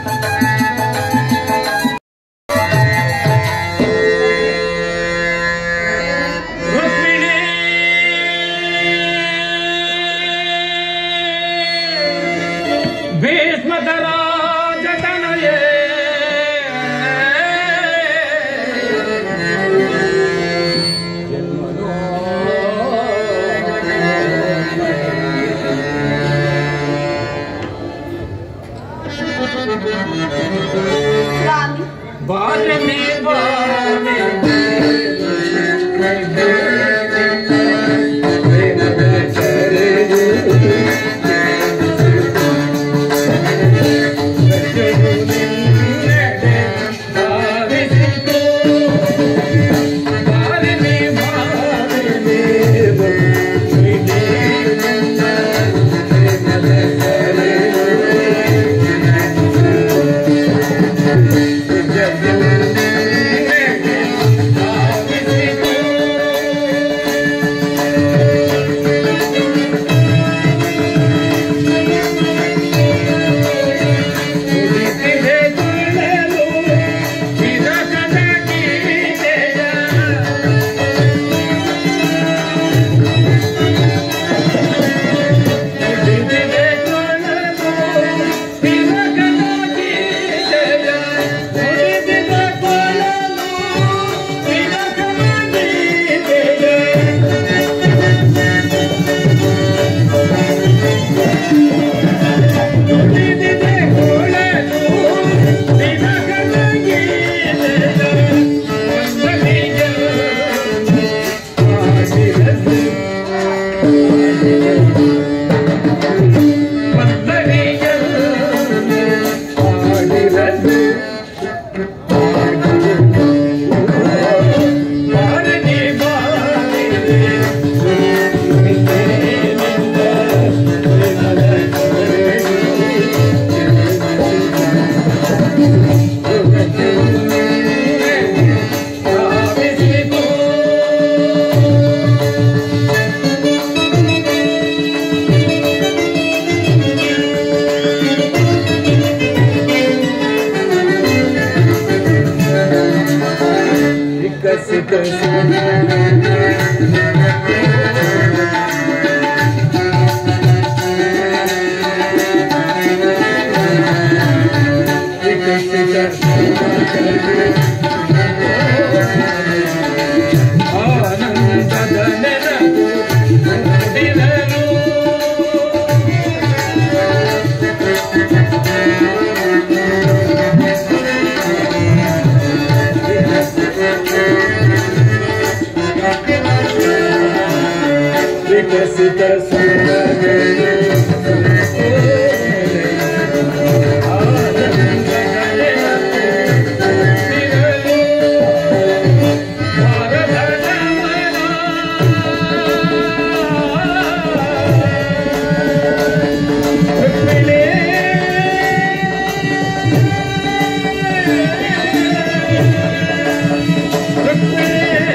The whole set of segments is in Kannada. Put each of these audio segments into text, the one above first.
ರುಕ್ಮಿಣಿ ಭೀಷ್ಮತರ ಜತನಯೇ ಸ್ವಾಮಿ ಬಾಲನೆ ಬಾಲನೆ ವಿಕಸಿತ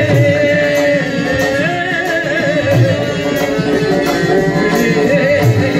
ರುಕ್ಮಿಣಿ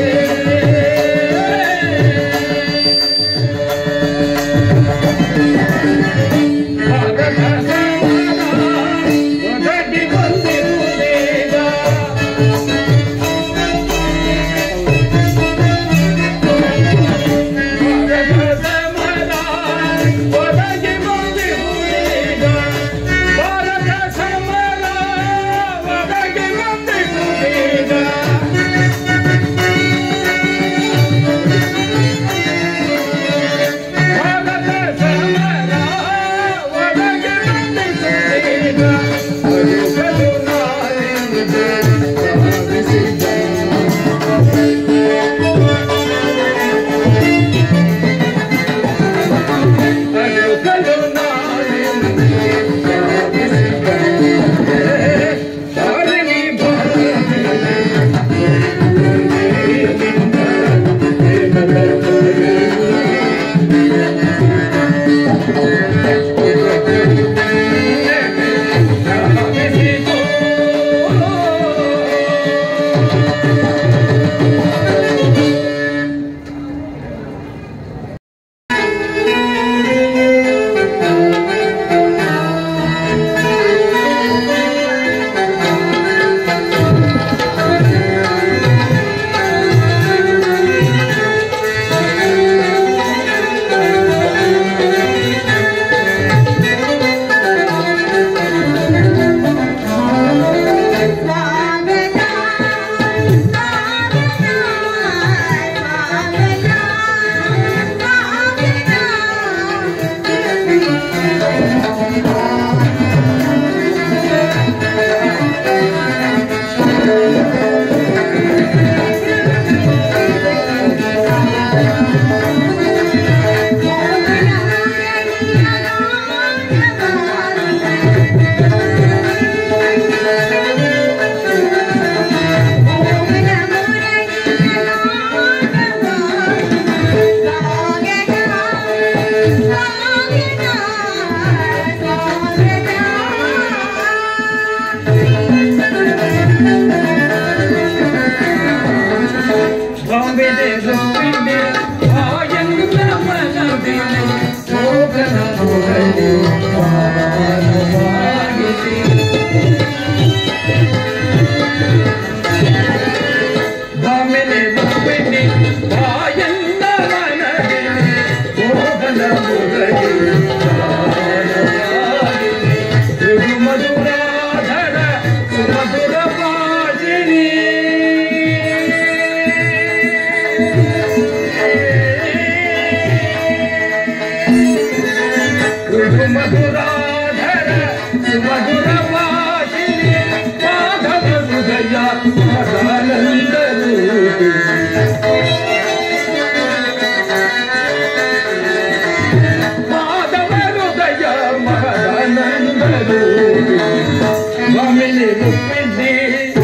ರುಕ್ಮಿಣಿ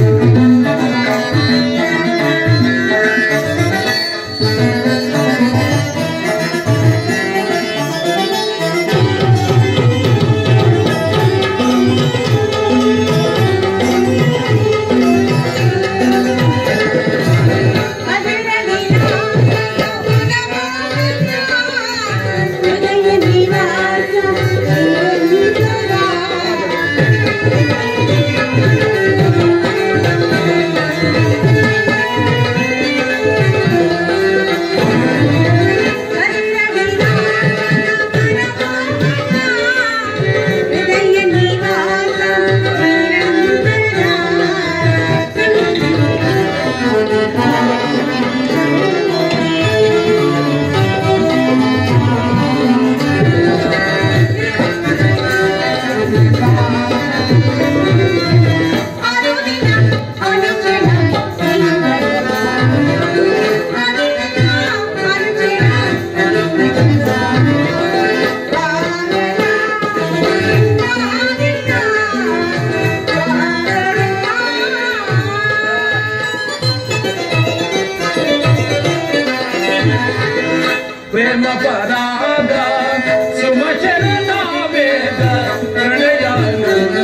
ಪ್ರೇಮ ಪರಾಗ ಸುಮಚರಣ ವೇದ ಪ್ರಣಯಾನಂದ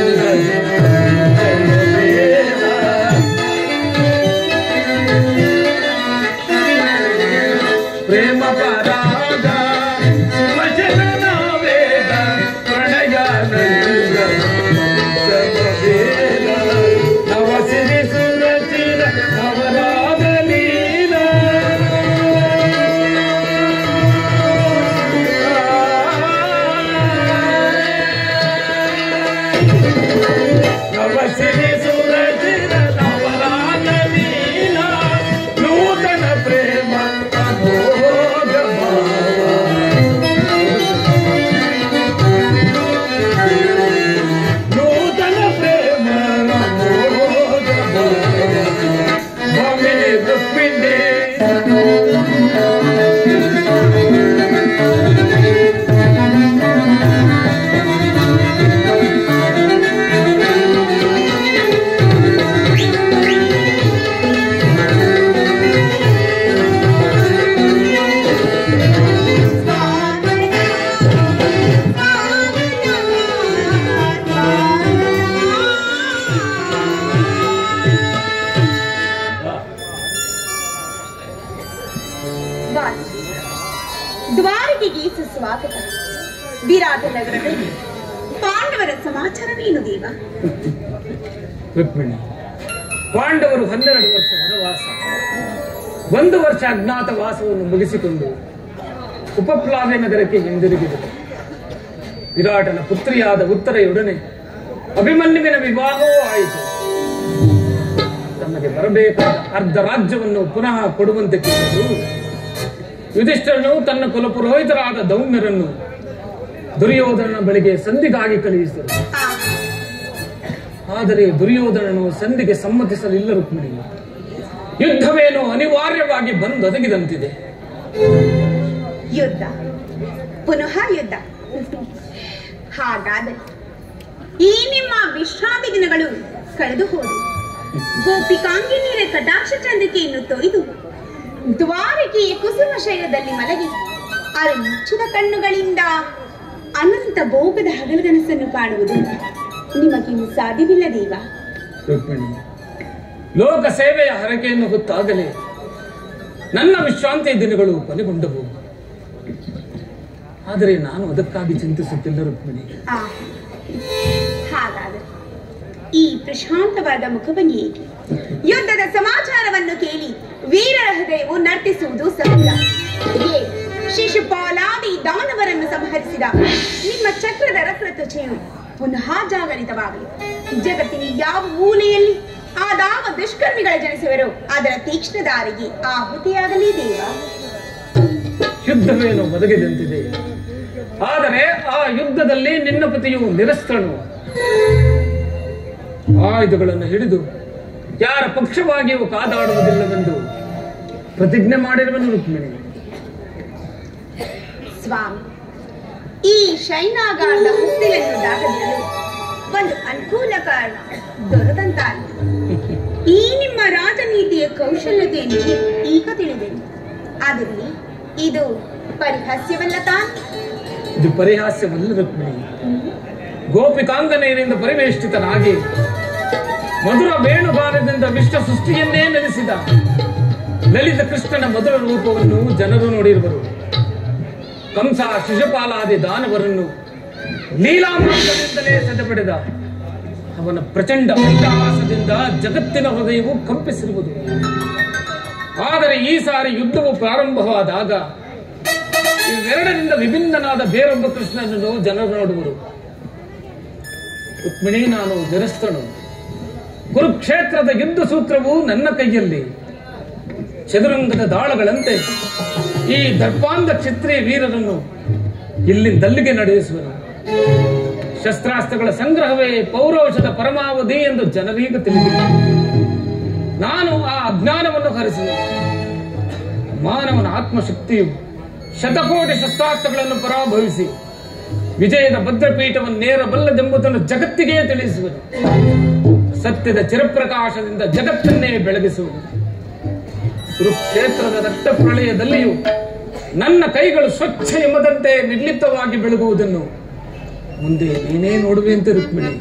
ವೇದ. ಪ್ರೇಮ ಪರಾಗ ಸುಮಚರಣ ವೇದ ಪ್ರಣಯಾನಂದ ವೇದ. ನವ ಸಿರಿ ಸುರಚಿರ ನವರಾಗ ಲೀಲ ನವಸಿರಿ ಸುರಚಿರ ನವರಾಗ ಲೀಲ ನೂತನ ಪ್ರೇಮ ಅಮೋಘ ಭಾವ ನೂತನ ಪ್ರೇಮ ಅಮೋಘ ಭಾವ ಭಮಿನಿ ರುಕ್ಮಿಣಿ ವಾಸಿ. ದ್ವಾರಕೆಗೆ ಸುಸ್ವಾಗತ ವಿರಾಟ ನಗರದಲ್ಲಿ ಪಾಂಡವರ ಸಮಾಚಾರವೇನು ದೇವ ರುಕ್ಮಿಣಿ ಪಾಂಡವರು ಹನ್ನೆರಡು ವರ್ಷ ವನವಾಸ ಒಂದು ವರ್ಷ ಅಜ್ಞಾತವಾಸವನ್ನು ಮುಗಿಸಿಕೊಂಡು ಉಪಪ್ಲಾವ್ಯ ನಗರಕ್ಕೆ ಹಿಂದಿರುಗಿದರು ವಿರಾಟನ ಪುತ್ರಿಯಾದ ಉತ್ತರೆಯೊಡನೆ ಅಭಿಮನ್ಯುವಿನ ವಿವಾಹವೂ ಆಯಿತು ತಮಗೆ ಬರಬೇಕಾದ ಅರ್ಧ ರಾಜ್ಯವನ್ನು ಪುನಃ ಕೊಡುವಂತೆ ಕೇಳಿದರು ಯುಧಿಷ್ಠರನು ತನ್ನ ಕುಲಪುರೋಹಿತರಾದ ದೌಮ್ಯರನ್ನು ದುರ್ಯೋಧನನ ಬಳಿಗೆ ಸಂಧಿಗಾಗಿ ಕಳುಹಿಸಿದರು ಆ, ಆದರೆ ದುರ್ಯೋಧನನು ಸಂಧಿಗೆ ಸಮ್ಮತಿಸಲಿಲ್ಲ ರುಕ್ಮಿಣಿ ಯುದ್ಧವೇನೋ ಅನಿವಾರ್ಯವಾಗಿ ಬಂದೊದಗಿದಂತಿದೆ ಯುದ್ಧ ಪುನಃ ಯುದ್ಧ ಹಾಗಾದರೆ ಈ ನಿಮ್ಮ ವಿಶ್ರಾಂತಿ ದಿನಗಳು ಕಳೆದು ಹೋದವು ಗೋಪಿಕಾಂಗಿನಿಯರ ಕಟಾಕ್ಷ ಚಂದ್ರಿಕೆಯನ್ನು ತೊಯ್ದು ದ್ವಾರಕೆಯ ಕುಸುಮ ಶೈಲದಲ್ಲಿ ಮಲಗಿ ಅರೆ ಮುಚ್ಚಿದ ಕಣ್ಣುಗಳಿಂದ ಅನಂತ ಭೋಗದ ಹಗಲುಗನಸನ್ನು ಕಾಣುವುದು ನಿಮಗಿನ್ನು ಸಾಧ್ಯವಿಲ್ಲ ದೇವ ರುಕ್ಮಿಣಿ ಲೋಕ ಸೇವೆಯ ಹರಕೆಯನ್ನು ಹೊತ್ತಾಗಲೇ ನನ್ನ ವಿಶ್ರಾಂತಿ ದಿನಗಳು ಕೊನೆಗೊಂಡವು ಆದರೆ ನಾನು ಅದಕ್ಕಾಗಿ ಚಿಂತಿಸುತ್ತಿಲ್ಲ ರುಕ್ಮಿಣಿ ಆ, ಹಾಗಾದರೆ ಈ ಪ್ರಶಾಂತವಾದ ಮುಖವನ್ನು ಏಕೆ ಯುದ್ಧದ ಸಮಾಚಾರವನ್ನು ಕೇಳಿ ವೀರರ ಹೃದಯವು ನರ್ತಿಸುವುದು ಸಹಜ ಹೇ, ಶಿಶುಪಾಲಾದಿ ದಾನವರನ್ನು ಸಂಹರಿಸಿದ ನಿಮ್ಮ ಚಕ್ರದ ರಕ್ತತ್ವಚೆಯು ಪುನಃ ಜಾಗರಿತವಾಗಲಿ ಜಗತ್ತಿನ ಯಾವ ಮೂಲೆಯಲ್ಲಿ ಆ ದಾವ ದುಷ್ಕರ್ಮಿಗಳ ಜನಿಸುವರೋ ಅದರ ತೀಕ್ಷ್ಣ ದಾರಿಗೆ ಆಹುತಿಯಾಗಲಿ ದೇವ ಯುದ್ಧವೇನೋ ಒದಗಿದಂತಿದೆ ಆದರೆ ಆ ಯುದ್ಧದಲ್ಲಿ ನಿನ್ನ ಪತಿಯು ನಿರಸ್ತ್ರನು ಆಯುಧಗಳನ್ನು ಹಿಡಿದು ಯಾರ ಪಕ್ಷವಾಗಿಯೂ ಕಾದಾಡುವುದಿಲ್ಲವೆಂದು ಪ್ರತಿಜ್ಞೆ ಮಾಡಿರುವನು ರುಕ್ಮಿಣಿ ಸ್ವಾಮಿ ಈ ಶೈನಾಗಾರದ ಹೊಸ್ತಿಲನ್ನು ದಾಟದಿರಲು ಒಂದು ಅನುಕೂಲ ಕಾರಣ ದೊರೆತಂತಾಯಿತು ಈ ನಿಮ್ಮ ರಾಜನೀತಿಯ ಕೌಶಲ್ಯತೆಯನ್ನು ಈಗ ತಿಳಿದೆನು ಆದರೆ ಇದು ಪರಿಹಾಸ್ಯವಲ್ಲ ತಾನ್ ಇದು ಪರಿಹಾಸ್ಯವಲ್ಲ ರುಕ್ಮಿಣಿ ಗೋಪಿಕಾಂಗನೆಯರಿಂದ ಪರಿವೇಷ್ಟಿತನಾಗಿ ಮಧುರ ವೇಣುಗಾನದಿಂದ ವಿಶ್ವ ಸೃಷ್ಟಿಯನ್ನೇ ನೆಲೆಸಿದ ಲಲಿತ ಕೃಷ್ಣನ ಮಧುರ ರೂಪವನ್ನು ಜನರು ನೋಡಿರುವರು ಕಂಸ ಶಿಶುಪಾಲಾದಿ ದಾನವರನ್ನು ಲೀಲಾಮಾರ್ಗದಿಂದಲೇ ಸದಪಡೆದ ಅವನ ಪ್ರಚಂಡ ಅಟ್ಟಹಾಸದಿಂದ ಜಗತ್ತಿನ ಹೃದಯವು ಕಂಪಿಸಿರುವುದು ಆದರೆ ಈ ಸಾರಿ ಯುದ್ಧವು ಪ್ರಾರಂಭವಾದಾಗ ಇವೆರಡರಿಂದ ವಿಭಿನ್ನನಾದ ಬೇರೊಬ್ಬ ಕೃಷ್ಣನನ್ನು ಜನರು ನೋಡುವರು ರುಕ್ಮಿಣಿ ನಾನು ನಿರಸ್ತನು ಕುರುಕ್ಷೇತ್ರದ ಯುದ್ಧ ಸೂತ್ರವು ನನ್ನ ಕೈಯಲ್ಲಿ ಚದುರಂಗದ ದಾಳಗಳಂತೆ ಈ ದರ್ಪಾಂಧ ಕ್ಷತ್ರಿಯ ವೀರರನ್ನು ಇಲ್ಲಿಂದಲ್ಲಿಗೆ ನಡೆಸುವನು ಶಸ್ತ್ರಾಸ್ತ್ರಗಳ ಸಂಗ್ರಹವೇ ಪೌರೋಷದ ಪರಮಾವಧಿ ಎಂದು ಜನರೀಗ ತಿಳಿದಿದೆ ನಾನು ಆ ಅಜ್ಞಾನವನ್ನು ಹರಿಸಿದೆ ಮಾನವನ ಆತ್ಮಶಕ್ತಿಯು ಶತಕೋಟಿ ಶಸ್ತ್ರಾಸ್ತ್ರಗಳನ್ನು ಪರಾಭವಿಸಿ ವಿಜಯದ ಭದ್ರಪೀಠವನ್ನೇರಬಲ್ಲದೆಂಬುದನ್ನು ಜಗತ್ತಿಗೆ ತಿಳಿಸುವುದು ಸತ್ಯದ ಚಿರಪ್ರಕಾಶದಿಂದ ಜಗತ್ತನ್ನೇ ಬೆಳಗಿಸುವುದು ಕುರುಕ್ಷೇತ್ರದ ರಕ್ತ ಪ್ರಳಯದಲ್ಲಿಯೂ ನನ್ನ ಕೈಗಳು ಸ್ವಚ್ಛ ಎಂಬದಂತೆ ನಿರ್ಲಿಪ್ತವಾಗಿ ಬೆಳಗುವುದನ್ನು ಮುಂದೆ ನೀನೇ ನೋಡುವೆಂತೆ ರುಕ್ಮಿಣಿ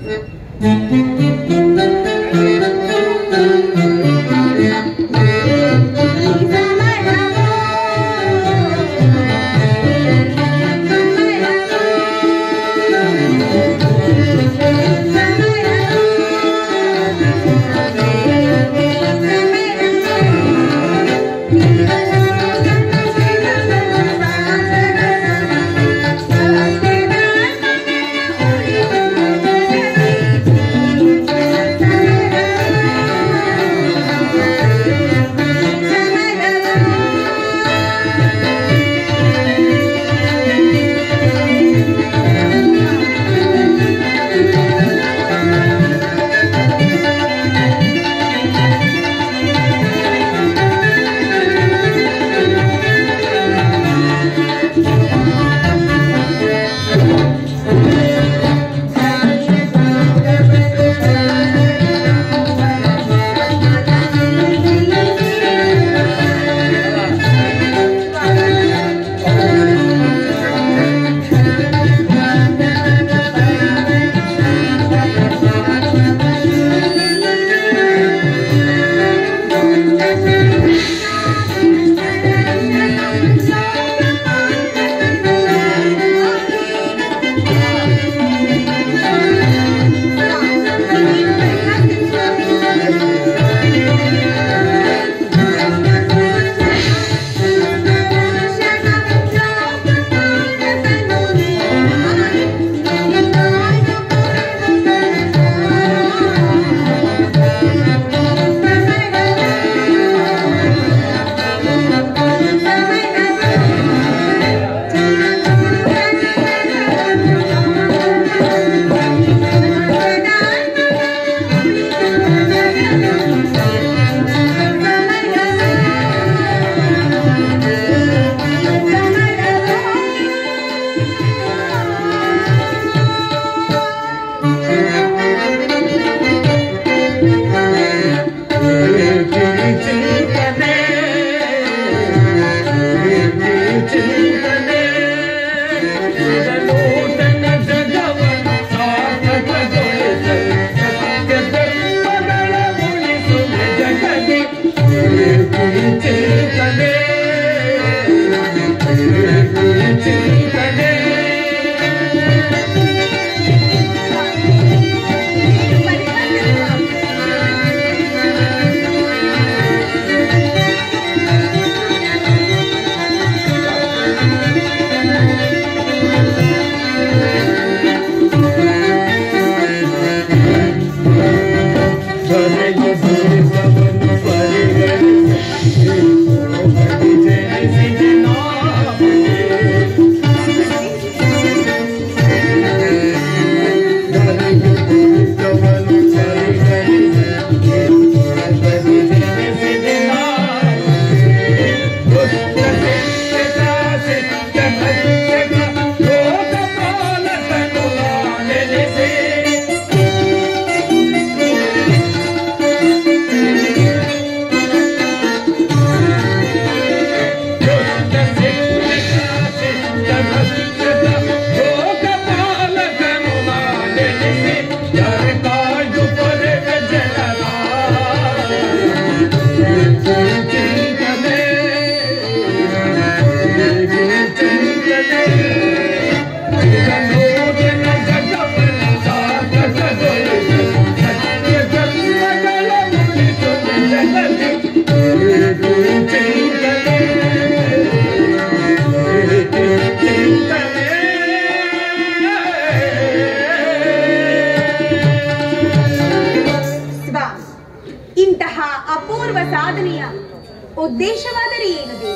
ಿ ಉದ್ದೇಶವಾದರೆ ಏನು ದೇವ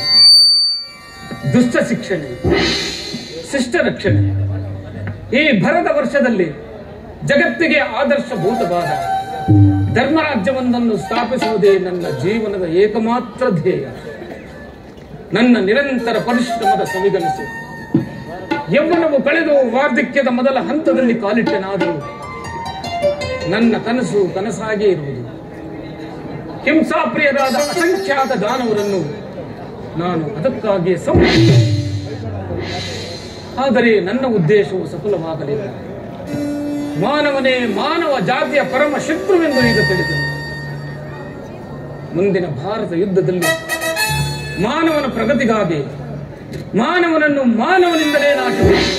ದುಷ್ಟ ಶಿಕ್ಷಣೆ ಶಿಷ್ಟ ರಕ್ಷಣೆ ಈ ಭರದ ವರ್ಷದಲ್ಲಿ ಜಗತ್ತಿಗೆ ಆದರ್ಶಭೂತವಾದ ಧರ್ಮರಾಜ್ಯವೊಂದನ್ನು ಸ್ಥಾಪಿಸುವುದೇ ನನ್ನ ಜೀವನದ ಏಕಮಾತ್ರ ಧ್ಯೇಯ ನನ್ನ ನಿರಂತರ ಪರಿಶ್ರಮದ ಸವಿಗನಸು ಯೌವನವು ಕಳೆದು ವಾರ್ಧಕ್ಯದ ಮೊದಲ ಹಂತದಲ್ಲಿ ಕಾಲಿಟ್ಟನಾದರೂ ನನ್ನ ಕನಸು ಕನಸಾಗೇ ಇರುವುದು ಹಿಂಸಾಪ್ರಿಯರಾದ ಅಸಂಖ್ಯಾತ ದಾನವರನ್ನು ನಾನು ಅದಕ್ಕಾಗಿ ಸಂಹರಿಸಿದೆ ಆದರೆ ನನ್ನ ಉದ್ದೇಶವು ಸಫಲವಾಗಲಿಲ್ಲ ಮಾನವನೇ ಮಾನವ ಜಾತಿಯ ಪರಮ ಶತ್ರುವೆಂದು ಈಗ ತಿಳಿದನು ಮುಂದಿನ ಭಾರತ ಯುದ್ಧದಲ್ಲಿ ಮಾನವನ ಪ್ರಗತಿಗಾಗಿ ಮಾನವನನ್ನು ಮಾನವನಿಂದಲೇ ನಾಶಬೇಕು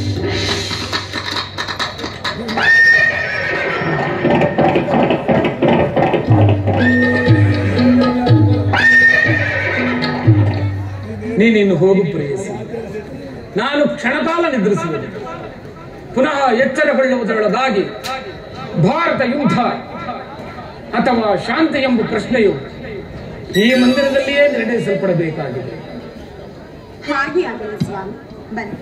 ನೀನಿನ್ನು ಹೋಗು ಪ್ರೇಯಸಿ ನಾನು ಕ್ಷಣಕಾಲ ನಿದ್ರಿಸುವುದು ಪುನಃ ಎಚ್ಚರಗೊಳ್ಳುವುದರೊಳಗಾಗಿ ಭಾರತ ಯುದ್ಧ ಅಥವಾ ಶಾಂತಿ ಎಂಬ ಪ್ರಶ್ನೆಯು ಈ ಮಂದಿರದಲ್ಲಿಯೇ ನಿರ್ಣಯಿಸಲ್ಪಡಬೇಕಾಗಿದೆ ಹಾಗೆ ಆಗಲಿ ಸ್ವಾಮಿ ಬನ್ನಿ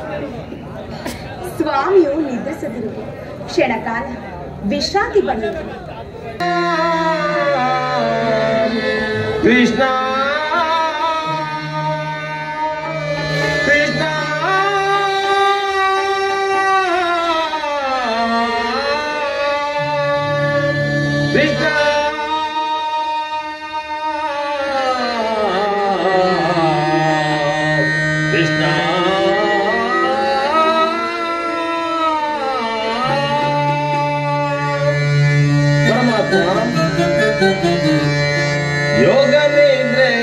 ಸ್ವಾಮಿಯು ನಿದ್ರಿಸದಿರುವ ಕ್ಷಣಕಾಲ ವಿಶ್ರಾಂತಿ ಪಡೆಯುವುದು ಕೃಷ್ಣ ಕೃಷ್ಣ ಕೃಷ್ಣ ಕೃಷ್ಣ ಪರಮಾತ್ಮ ಯೋಗ ನಿದ್ರೆ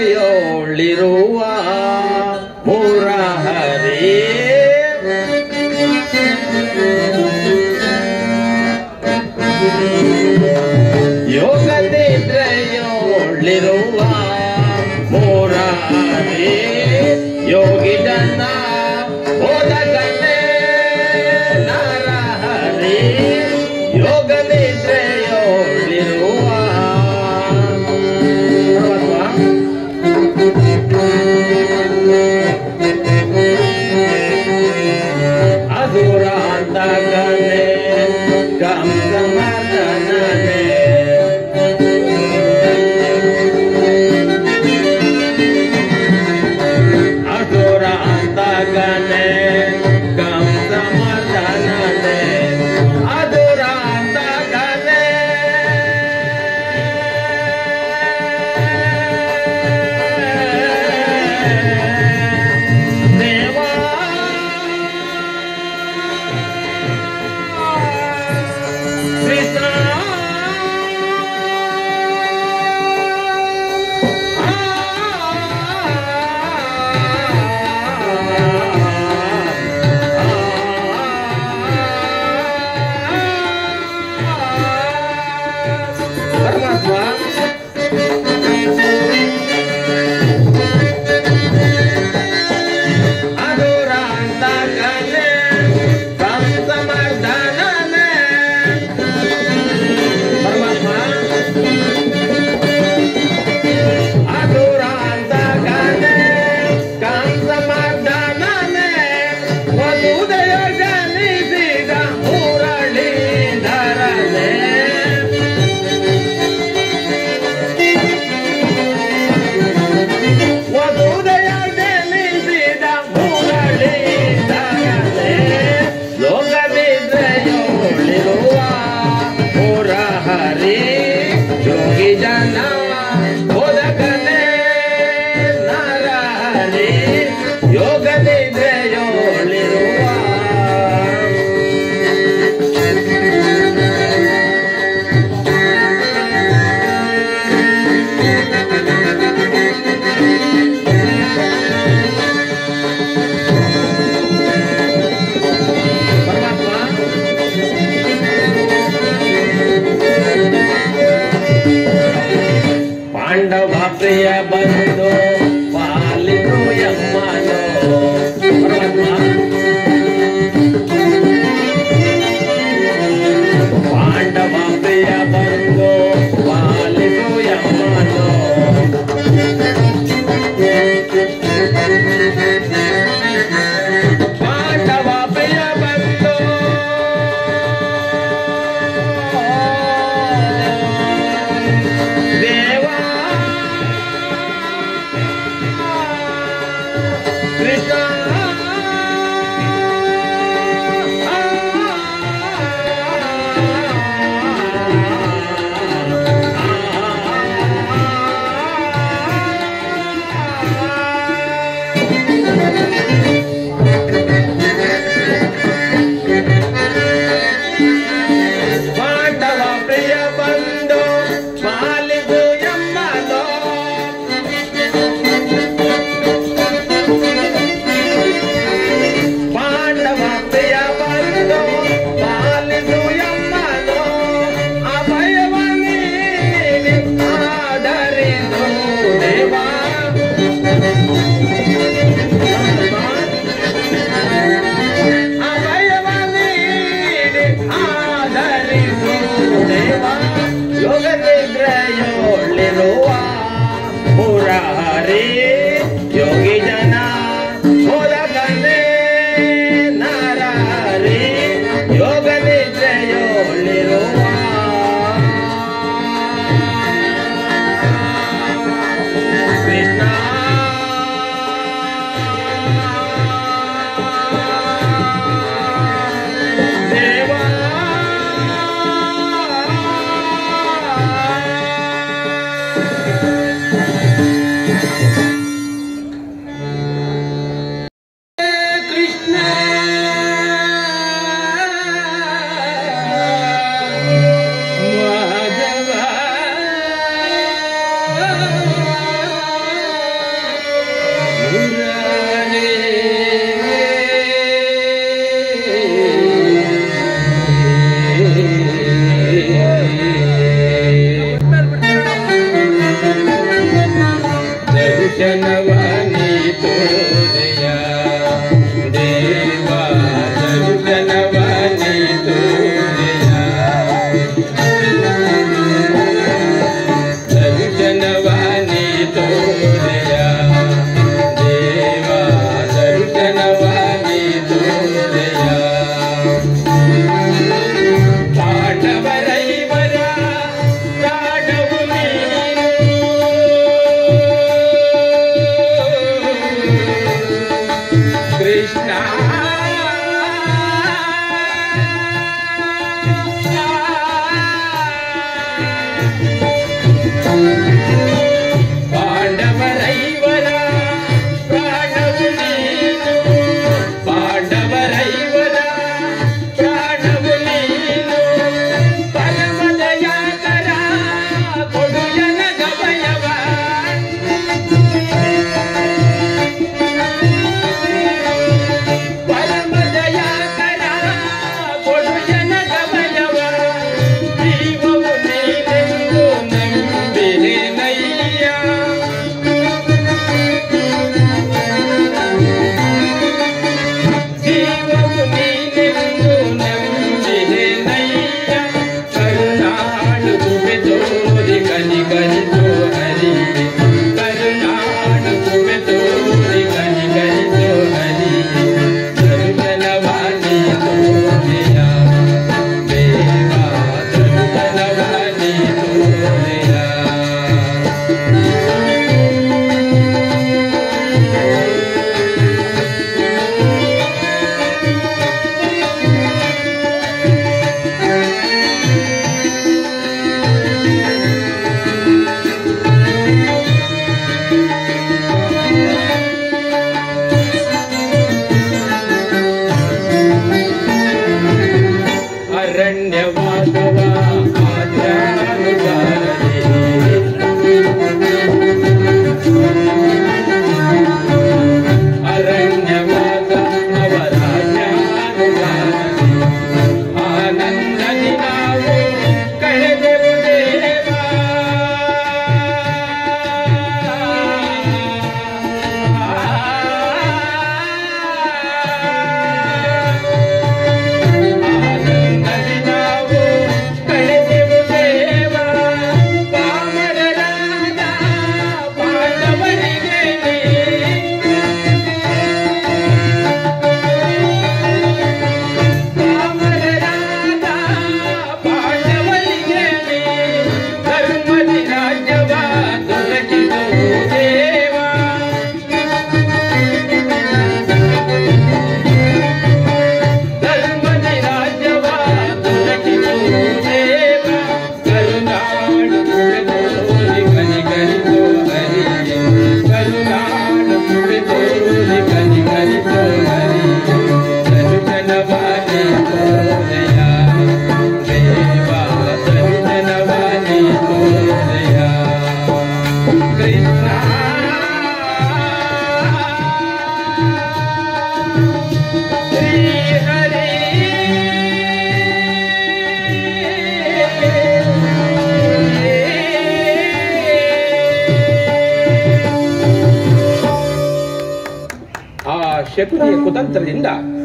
ಶಕುನಿಯ ಕುತಂತ್ರದಿಂದ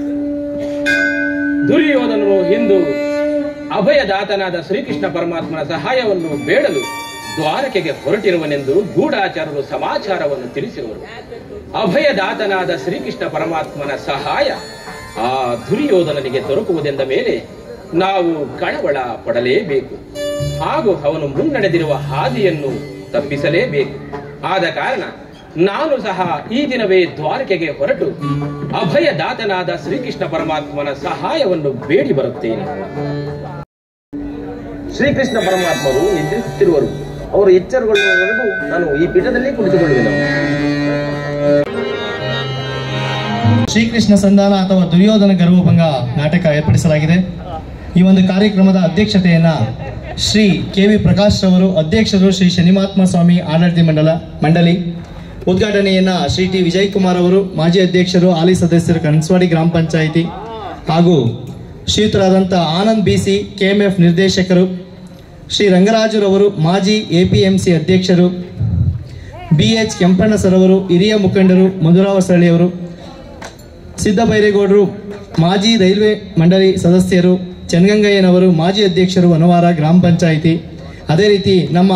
ದುರ್ಯೋಧನನು ಇಂದು ಅಭಯದಾತನಾದ ಶ್ರೀಕೃಷ್ಣ ಪರಮಾತ್ಮನ ಸಹಾಯವನ್ನು ಬೇಡಲು ದ್ವಾರಕೆಗೆ ಹೊರಟಿರುವನೆಂದು ಗೂಢಾಚಾರರು ಸಮಾಚಾರವನ್ನು ತಿಳಿಸಿರುವರು ಅಭಯದಾತನಾದ ಶ್ರೀಕೃಷ್ಣ ಪರಮಾತ್ಮನ ಸಹಾಯ ಆ ದುರ್ಯೋಧನನಿಗೆ ದೊರಕುವುದೆಂದ ಮೇಲೆ ನಾವು ಕಳವಳ ಪಡಲೇಬೇಕು ಹಾಗೂ ಅವನು ಮುನ್ನಡೆದಿರುವ ಹಾದಿಯನ್ನು ತಪ್ಪಿಸಲೇಬೇಕು ಆದ ಕಾರಣ ನಾನು ಸಹ ಈ ದಿನವೇ ದ್ವಾರಕೆಗೆ ಹೊರಟು ಅಭಯದಾತನಾದ ಶ್ರೀಕೃಷ್ಣ ಪರಮಾತ್ಮನ ಸಹಾಯವನ್ನು ಬೇಡಿ ಬರುತ್ತೇನೆ ಶ್ರೀಕೃಷ್ಣ ಪರಮಾತ್ಮರು ನಿದ್ರಿಸುತ್ತಿರುವರು ಅವರು ಎಚ್ಚರಗೊಳ್ಳುವವರೆಗೂ ನಾನು ಈ ಪೀಠದಲ್ಲಿ ಕುಳಿತುಕೊಳ್ಳುವೆನು ಶ್ರೀಕೃಷ್ಣ ಸಂಧಾನ ಅಥವಾ ದುರ್ಯೋಧನ ಗರ್ವಭಂಗ ನಾಟಕ ಏರ್ಪಡಿಸಲಾಗಿದೆ ಈ ಒಂದು ಕಾರ್ಯಕ್ರಮದ ಅಧ್ಯಕ್ಷತೆಯನ್ನ ಶ್ರೀ ಕೆ ವಿ ಪ್ರಕಾಶ್ ರವರು ಅಧ್ಯಕ್ಷರು ಶ್ರೀ ಶನಿಮಾತ್ಮ ಸ್ವಾಮಿ ಆಡಳಿತ ಮಂಡಲ ಮಂಡಳಿ ಉದ್ಘಾಟನೆಯನ್ನ ಶ್ರೀ ಟಿ ವಿಜಯ್ ಕುಮಾರ್ ಅವರು ಮಾಜಿ ಅಧ್ಯಕ್ಷರು ಹಾಲಿ ಸದಸ್ಯರು ಕನ್ಸ್ವಾಡಿ ಗ್ರಾಮ ಪಂಚಾಯಿತಿ ಹಾಗೂ ಶ್ರೀಯುತರಾದಂಥ ಆನಂದ್ ಬಿ ಸಿ ಕೆಎಂಎಫ್ ನಿರ್ದೇಶಕರು ಶ್ರೀ ರಂಗರಾಜುರವರು ಮಾಜಿ ಎಪಿಎಂಸಿ ಅಧ್ಯಕ್ಷರು ಬಿ ಎಚ್ ಕೆಂಪಣ್ಣ ಸರ್ ಅವರು ಹಿರಿಯ ಮುಖಂಡರು ಮಧುರಾವಸರಳಿಯವರು ಸಿದ್ದಬೈರೇಗೌಡರು ಮಾಜಿ ರೈಲ್ವೆ ಮಂಡಳಿ ಸದಸ್ಯರು ಚೆನ್ನಗಂಗಯ್ಯನವರು ಮಾಜಿ ಅಧ್ಯಕ್ಷರು ವನವಾರ ಗ್ರಾಮ ಪಂಚಾಯಿತಿ ಅದೇ ರೀತಿ ನಮ್ಮ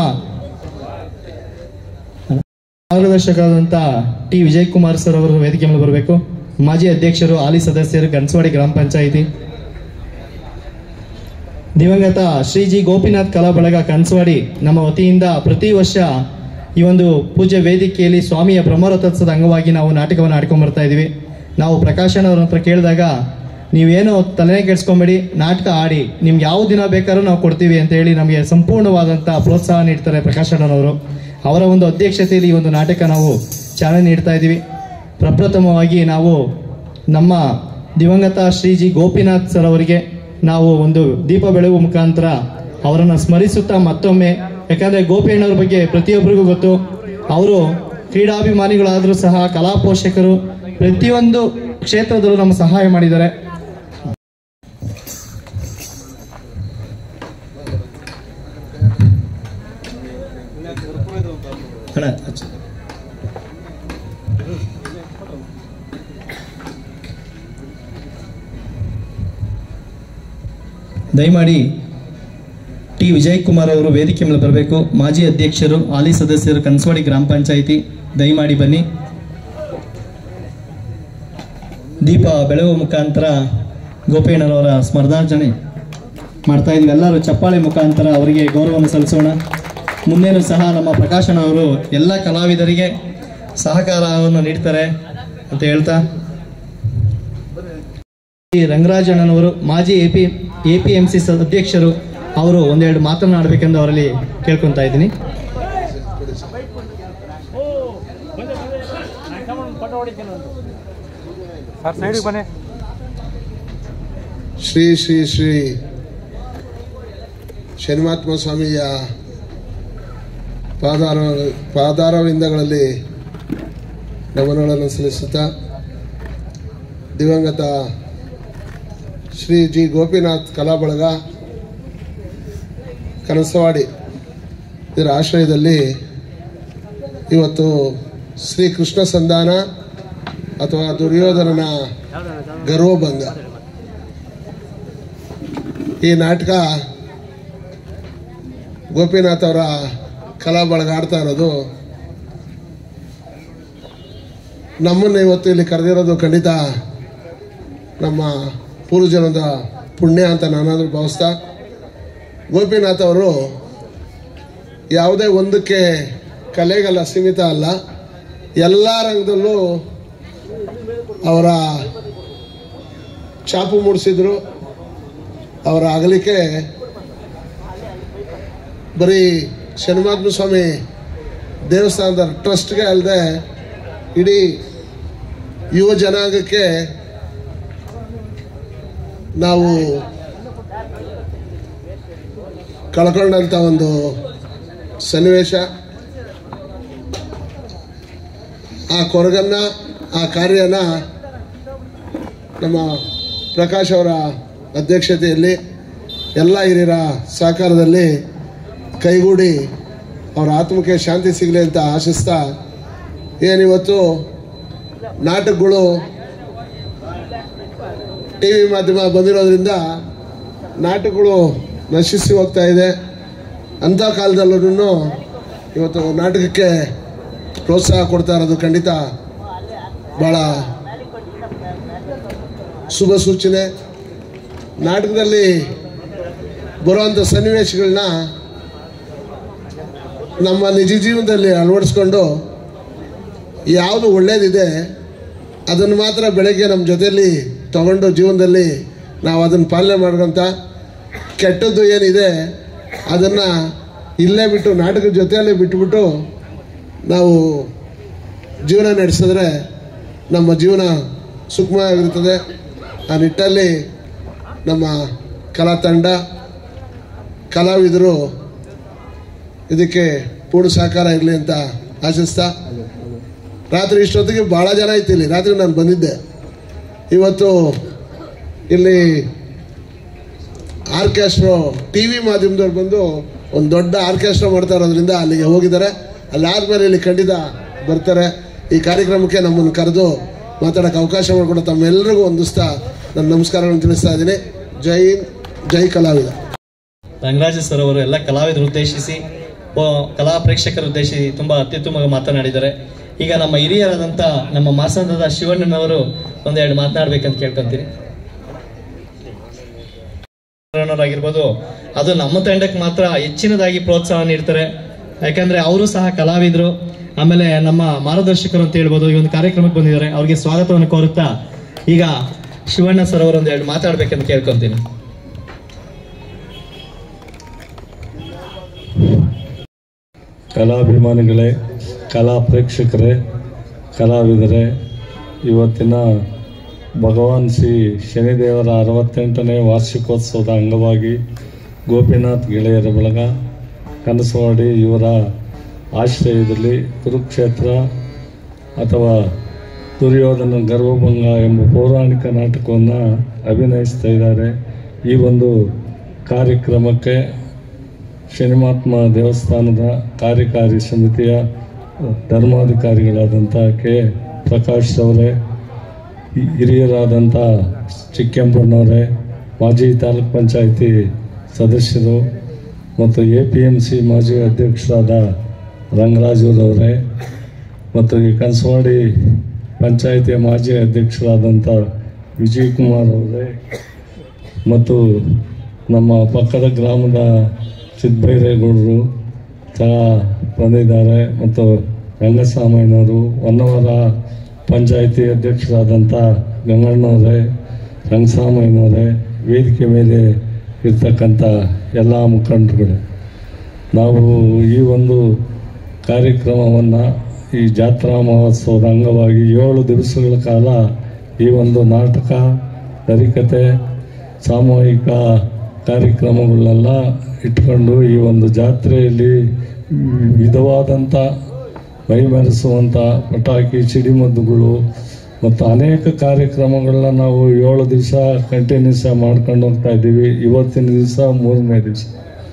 ಮಾರ್ಗದರ್ಶಕರಾದಂಥ ಟಿ ವಿಜಯ್ ಕುಮಾರ್ ಸರ್ ಅವರು ವೇದಿಕೆ ಮೇಲೆ ಬರಬೇಕು ಮಾಜಿ ಅಧ್ಯಕ್ಷರು ಹಾಲಿ ಸದಸ್ಯರು ಗನ್ಸವಾಡಿ ಗ್ರಾಮ ಪಂಚಾಯಿತಿ ದಿವಂಗತ ಶ್ರೀ ಜಿ ಗೋಪಿನಾಥ್ ಕಲಾ ಬಳಗ ಕನ್ಸವಾಡಿ ನಮ್ಮ ವತಿಯಿಂದ ಪ್ರತಿ ವರ್ಷ ಈ ಒಂದು ಪೂಜೆ ವೇದಿಕೆಯಲ್ಲಿ ಸ್ವಾಮಿಯ ಬ್ರಹ್ಮರಥೋತ್ಸವದ ಅಂಗವಾಗಿ ನಾವು ನಾಟಕವನ್ನು ಆಡ್ಕೊಂಡ್ ಬರ್ತಾ ಇದೀವಿ ನಾವು ಪ್ರಕಾಶನ್ ಅವ್ರ ಹತ್ರ ಕೇಳಿದಾಗ ನೀವೇನು ತಲೆನೇ ಕೆಡ್ಸ್ಕೊಂಬೇಡಿ ನಾಟಕ ಆಡಿ ನಿಮ್ಗೆ ಯಾವ ದಿನ ಬೇಕಾದ್ರೂ ನಾವು ಕೊಡ್ತೀವಿ ಅಂತ ಹೇಳಿ ನಮಗೆ ಸಂಪೂರ್ಣವಾದಂಥ ಪ್ರೋತ್ಸಾಹ ನೀಡ್ತಾರೆ ಪ್ರಕಾಶಣ್ಣನವರು ಅವರ ಒಂದು ಅಧ್ಯಕ್ಷತೆಯಲ್ಲಿ ಈ ಒಂದು ನಾಟಕ ನಾವು ಚಾಲನೆ ನೀಡ್ತಾ ಇದ್ದೀವಿ ಪ್ರಪ್ರಥಮವಾಗಿ ನಾವು ನಮ್ಮ ದಿವಂಗತ ಶ್ರೀ ಜಿ ಗೋಪಿನಾಥ್ ಸರ್ ಅವರಿಗೆ ನಾವು ಒಂದು ದೀಪ ಬೆಳಗುವ ಮುಖಾಂತರ ಅವರನ್ನು ಸ್ಮರಿಸುತ್ತಾ ಮತ್ತೊಮ್ಮೆ ಯಾಕಂದ್ರೆ ಗೋಪಿಯಣ್ಣವ್ರ ಬಗ್ಗೆ ಪ್ರತಿಯೊಬ್ಬರಿಗೂ ಗೊತ್ತು ಅವರು ಕ್ರೀಡಾಭಿಮಾನಿಗಳಾದರೂ ಸಹ ಕಲಾ ಪೋಷಕರು ಪ್ರತಿಯೊಂದು ಕ್ಷೇತ್ರದಲ್ಲೂ ನಮ್ಮ ಸಹಾಯ ಮಾಡಿದ್ದಾರೆ ಅಣ್ಣ, ಹಚ್ಚು. ದಯಮಾಡಿ ಟಿ ವಿಜಯ್ ಕುಮಾರ್ ಅವರು ವೇದಿಕೆ ಮೇಲೆ ಬರಬೇಕು ಮಾಜಿ ಅಧ್ಯಕ್ಷರು ಹಾಲಿ ಸದಸ್ಯರು ಕನ್ಸವಾಡಿ ಗ್ರಾಮ ಪಂಚಾಯಿತಿ ದಯಮಾಡಿ ಬನ್ನಿ ದೀಪ ಬೆಳಗುವ ಮುಖಾಂತರ ಗೋಪೇಣ್ಣನವರ ಸ್ಮರಣಾರ್ಜನೆ ಮಾಡ್ತಾ ಇದ್ವಿ ಎಲ್ಲರೂ ಚಪ್ಪಾಳೆ ಮುಖಾಂತರ ಅವರಿಗೆ ಗೌರವವನ್ನು ಸಲ್ಲಿಸೋಣ ಮುಂದೇನು ಸಹ ನಮ್ಮ ಪ್ರಕಾಶನ ಅವರು ಎಲ್ಲ ಕಲಾವಿದರಿಗೆ ಸಹಕಾರವನ್ನು ನೀಡ್ತಾರೆ ಅಂತ ಹೇಳ್ತಾ ಈ ರಂಗರಾಜಣ್ಣನವರು ಮಾಜಿ A P A P M C ಅಧ್ಯಕ್ಷರು ಅವರು ಒಂದೆರಡು ಮಾತನಾಡಬೇಕೆಂದು ಅವರಲ್ಲಿ ಕೇಳ್ಕೊತಾ ಇದ್ದೀನಿ ಶ್ರೀ ಶ್ರೀ ಶ್ರೀ ಶನಿಮಾತ್ಮ ಸ್ವಾಮಿಯ ಪಾದಾರ ಪಾದಾರವಿಂದಗಳಲ್ಲಿ ನಮನಗಳನ್ನು ಸಲ್ಲಿಸುತ್ತಾ ದಿವಂಗತ ಶ್ರೀ ಜಿ ಗೋಪಿನಾಥ್ ಕಲಾ ಬಳಗ ಕನಸವಾಡಿ ಇದರ ಆಶ್ರಯದಲ್ಲಿ ಇವತ್ತು ಶ್ರೀ ಕೃಷ್ಣ ಸಂಧಾನ ಅಥವಾ ದುರ್ಯೋಧನನ ಗರ್ವಭಂಗ ಈ ನಾಟಕ ಗೋಪಿನಾಥ್ ಅವರ ಕಲಾ ಬಳಗ ಆಡ್ತಾ ಇರೋದು ನಮ್ಮನ್ನು ಇವತ್ತು ಇಲ್ಲಿ ಕರೆದಿರೋದು ಖಂಡಿತ ನಮ್ಮ ಪೂರ್ವಜನದ ಪುಣ್ಯ ಅಂತ ನಾನಾದರೂ ಭಾವಿಸ್ತಾ ಗೋಪಿನಾಥ್ ಅವರು ಯಾವುದೇ ಒಂದಕ್ಕೆ ಕಲೆಗಲ್ಲ ಸೀಮಿತ ಅಲ್ಲ ಎಲ್ಲ ರಂಗದಲ್ಲೂ ಅವರ ಛಾಪು ಮೂಡಿಸಿದ್ರು ಅವರ ಅಗಲಿಕೆ ಬರೀ ಶನಿಮಾತ್ಮ ಸ್ವಾಮಿ ದೇವಸ್ಥಾನದ ಟ್ರಸ್ಟ್ಗೆ ಅಲ್ಲದೆ ಇಡೀ ಯುವ ಜನಾಂಗಕ್ಕೆ ನಾವು ಕಳ್ಕೊಂಡಂಥ ಒಂದು ಸನ್ನಿವೇಶ ಆ ಕೊರಗನ್ನ ಆ ಕಾರ್ಯನ ನಮ್ಮ ಪ್ರಕಾಶ್ ಅವರ ಅಧ್ಯಕ್ಷತೆಯಲ್ಲಿ ಎಲ್ಲ ಹಿರಿಯರ ಸಹಕಾರದಲ್ಲಿ ಕೈಗೂಡಿ ಅವರ ಆತ್ಮಕ್ಕೆ ಶಾಂತಿ ಸಿಗಲಿ ಅಂತ ಆಶಿಸ್ತಾ ಏನಿವತ್ತು ನಾಟಕಗಳು ಟಿ ವಿ ಮಾಧ್ಯಮ ಬಂದಿರೋದ್ರಿಂದ ನಾಟಕಗಳು ನಶಿಸಿ ಹೋಗ್ತಾ ಇದೆ ಅಂಥ ಕಾಲದಲ್ಲೂ ಇವತ್ತು ನಾಟಕಕ್ಕೆ ಪ್ರೋತ್ಸಾಹ ಕೊಡ್ತಾ ಇರೋದು ಖಂಡಿತ ಭಾಳ ಶುಭ ಸೂಚನೆ ನಾಟಕದಲ್ಲಿ ಬರುವಂಥ ಸನ್ನಿವೇಶಗಳನ್ನ ನಮ್ಮ ನಿಜ ಜೀವನದಲ್ಲಿ ಅಳವಡಿಸ್ಕೊಂಡು ಯಾವುದು ಒಳ್ಳೇದಿದೆ ಅದನ್ನು ಮಾತ್ರ ಬೆಳಗ್ಗೆ ನಮ್ಮ ಜೊತೆಯಲ್ಲಿ ತಗೊಂಡು ಜೀವನದಲ್ಲಿ ನಾವು ಅದನ್ನು ಪಾಲನೆ ಮಾಡ್ಕೊಂತ ಕೆಟ್ಟದ್ದು ಏನಿದೆ ಅದನ್ನು ಇಲ್ಲೇ ಬಿಟ್ಟು ನಾಟಕದ ಜೊತೆಯಲ್ಲೇ ಬಿಟ್ಬಿಟ್ಟು ನಾವು ಜೀವನ ನಡೆಸಿದ್ರೆ ನಮ್ಮ ಜೀವನ ಸುಖಮವಾಗಿರ್ತದೆ ಆ ನಿಟ್ಟಲ್ಲಿ ನಮ್ಮ ಕಲಾ ತಂಡ ಕಲಾವಿದರು ಇದಕ್ಕೆ ಪೂರ್ಣ ಸಹಕಾರ ಇರಲಿ ಅಂತ ಆಶಿಸ್ತಾ ರಾತ್ರಿ ಇಷ್ಟೊತ್ತಿಗೆ ಭಾಳ ಜನ ಇತ್ತು ಇಲ್ಲಿ ರಾತ್ರಿ ನಾನು ಬಂದಿದ್ದೆ ಇವತ್ತು ಇಲ್ಲಿ ಆರ್ಕೆಸ್ಟ್ರೋ ಟಿ ವಿ ಮಾಧ್ಯಮದವ್ರು ಬಂದು ಒಂದು ದೊಡ್ಡ ಆರ್ಕೆಸ್ಟ್ರಾ ಮಾಡ್ತಾ ಇರೋದ್ರಿಂದ ಅಲ್ಲಿಗೆ ಹೋಗಿದ್ದಾರೆ ಅಲ್ಲಿ ಆದಮೇಲೆ ಇಲ್ಲಿ ಖಂಡಿತ ಬರ್ತಾರೆ ಈ ಕಾರ್ಯಕ್ರಮಕ್ಕೆ ನಮ್ಮನ್ನು ಕರೆದು ಮಾತಾಡೋಕ್ಕೆ ಅವಕಾಶ ಮಾಡಿಕೊಡೋ ತಮ್ಮೆಲ್ಲರಿಗೂ ಹೊಂದಿಸ್ತಾ ನನ್ನ ನಮಸ್ಕಾರಗಳನ್ನು ತಿಳಿಸ್ತಾ ಇದ್ದೀನಿ ಜೈ ಹಿಂದ್, ಜೈ ಕಲಾವಿದ ರಂಗರಾಜ ಸರ್ ಅವರು ಎಲ್ಲ ಕಲಾವಿದರು ಉದ್ದೇಶಿಸಿ ಓ, ಕಲಾ ಪ್ರೇಕ್ಷಕರು ಉದ್ದೇಶಿಸಿ ತುಂಬಾ ಅತ್ಯುತ್ತಮವಾಗಿ ಮಾತನಾಡಿದ್ದಾರೆ ಈಗ ನಮ್ಮ ಹಿರಿಯರಾದಂಥ ನಮ್ಮ ಮಾಸಂದದ ಶಿವಣ್ಣನವರು ಒಂದೆರಡು ಮಾತನಾಡ್ಬೇಕಂತ ಕೇಳ್ಕೊಂತೀನಿ ಆಗಿರ್ಬೋದು ಅದು ನಮ್ಮ ತಂಡಕ್ಕೆ ಮಾತ್ರ ಹೆಚ್ಚಿನದಾಗಿ ಪ್ರೋತ್ಸಾಹ ನೀಡ್ತಾರೆ ಯಾಕಂದ್ರೆ ಅವರು ಸಹ ಕಲಾವಿದರು ಆಮೇಲೆ ನಮ್ಮ ಮಾರ್ಗದರ್ಶಕರು ಅಂತ ಹೇಳ್ಬೋದು ಈ ಒಂದು ಕಾರ್ಯಕ್ರಮಕ್ಕೆ ಬಂದಿದ್ದಾರೆ ಅವ್ರಿಗೆ ಸ್ವಾಗತವನ್ನು ಕೋರುತ್ತಾ ಈಗ ಶಿವಣ್ಣ ಸರ್ ಅವರು ಒಂದೆರಡು ಮಾತಾಡ್ಬೇಕಂತ ಕೇಳ್ಕೊಂತೀನಿ ಕಲಾಭಿಮಾನಿಗಳೇ ಕಲಾ ಪ್ರೇಕ್ಷಕರೇ ಕಲಾವಿದರೇ ಇವತ್ತಿನ ಭಗವಾನ್ ಶ್ರೀ ಶನಿದೇವರ ಅರವತ್ತೆಂಟನೇ ವಾರ್ಷಿಕೋತ್ಸವದ ಅಂಗವಾಗಿ ಗೋಪಿನಾಥ್ ಗೆಳೆಯರ ಬಳಗ ಕನಸವಾಡಿ ಇವರ ಆಶ್ರಯದಲ್ಲಿ ಕುರುಕ್ಷೇತ್ರ ಅಥವಾ ದುರ್ಯೋಧನ ಗರ್ವಭಂಗ ಎಂಬ ಪೌರಾಣಿಕ ನಾಟಕವನ್ನು ಅಭಿನಯಿಸ್ತಾ ಇದ್ದಾರೆ ಈ ಒಂದು ಕಾರ್ಯಕ್ರಮಕ್ಕೆ ಶನಿಮಾತ್ಮ ದೇವಸ್ಥಾನದ ಕಾರ್ಯಕಾರಿ ಸಮಿತಿಯ ಧರ್ಮಾಧಿಕಾರಿಗಳಾದಂಥ ಕೆ ಪ್ರಕಾಶ್ ಅವರೇ ಹಿ- ಹಿರಿಯರಾದಂಥ ಚಿಕ್ಕಂಬಣ್ಣವರೇ ಮಾಜಿ ತಾಲೂಕ್ ಪಂಚಾಯಿತಿ ಸದಸ್ಯರು ಮತ್ತು ಎ ಪಿ ಎಮ್ ಸಿ ಮಾಜಿ ಅಧ್ಯಕ್ಷರಾದ ರಂಗರಾಜುರವರೇ ಮತ್ತು ಈ ಕನ್ಸವಾಡಿ ಪಂಚಾಯಿತಿಯ ಮಾಜಿ ಅಧ್ಯಕ್ಷರಾದಂಥ ವಿಜಯ್ ಕುಮಾರ್ ಅವರೇ ಮತ್ತು ನಮ್ಮ ಪಕ್ಕದ ಗ್ರಾಮದ ಸಿದ್ದಬೈರೇಗೌಡರು ಸಹ ಬಂದಿದ್ದಾರೆ ಮತ್ತು ರಂಗಸ್ವಾಮಯ್ಯನವರು ಹೊನ್ನವರ ಪಂಚಾಯಿತಿ ಅಧ್ಯಕ್ಷರಾದಂಥ ಗಂಗಣ್ಣವರೇ ರಂಗಸ್ವಾಮಯ್ಯನವರೇ ವೇದಿಕೆ ಮೇಲೆ ಇರ್ತಕ್ಕಂಥ ಎಲ್ಲ ಮುಖಂಡರುಗಳು ನಾವು ಈ ಒಂದು ಕಾರ್ಯಕ್ರಮವನ್ನು ಈ ಜಾತ್ರಾ ಮಹೋತ್ಸವದ ಅಂಗವಾಗಿ ಏಳು ದಿವಸಗಳ ಕಾಲ ಈ ಒಂದು ನಾಟಕ ಹರಿಕತೆ ಸಾಮೂಹಿಕ ಕಾರ್ಯಕ್ರಮಗಳನ್ನೆಲ್ಲ ಇಟ್ಕೊಂಡು ಈ ಒಂದು ಜಾತ್ರೆಯಲ್ಲಿ ವಿಧವಾದಂಥ ಮೈಮೆರೆಸುವಂಥ ಪಟಾಕಿ ಸಿಡಿಮದ್ದುಗಳು ಮತ್ತು ಅನೇಕ ಕಾರ್ಯಕ್ರಮಗಳನ್ನ ನಾವು ಏಳು ದಿವಸ ಕಂಟಿನ್ಯೂಸ್ ಮಾಡ್ಕೊಂಡು ಹೋಗ್ತಾ ಇದ್ದೀವಿ ಇವತ್ತಿನ ದಿವಸ ಮೂರನೇ ದಿವಸ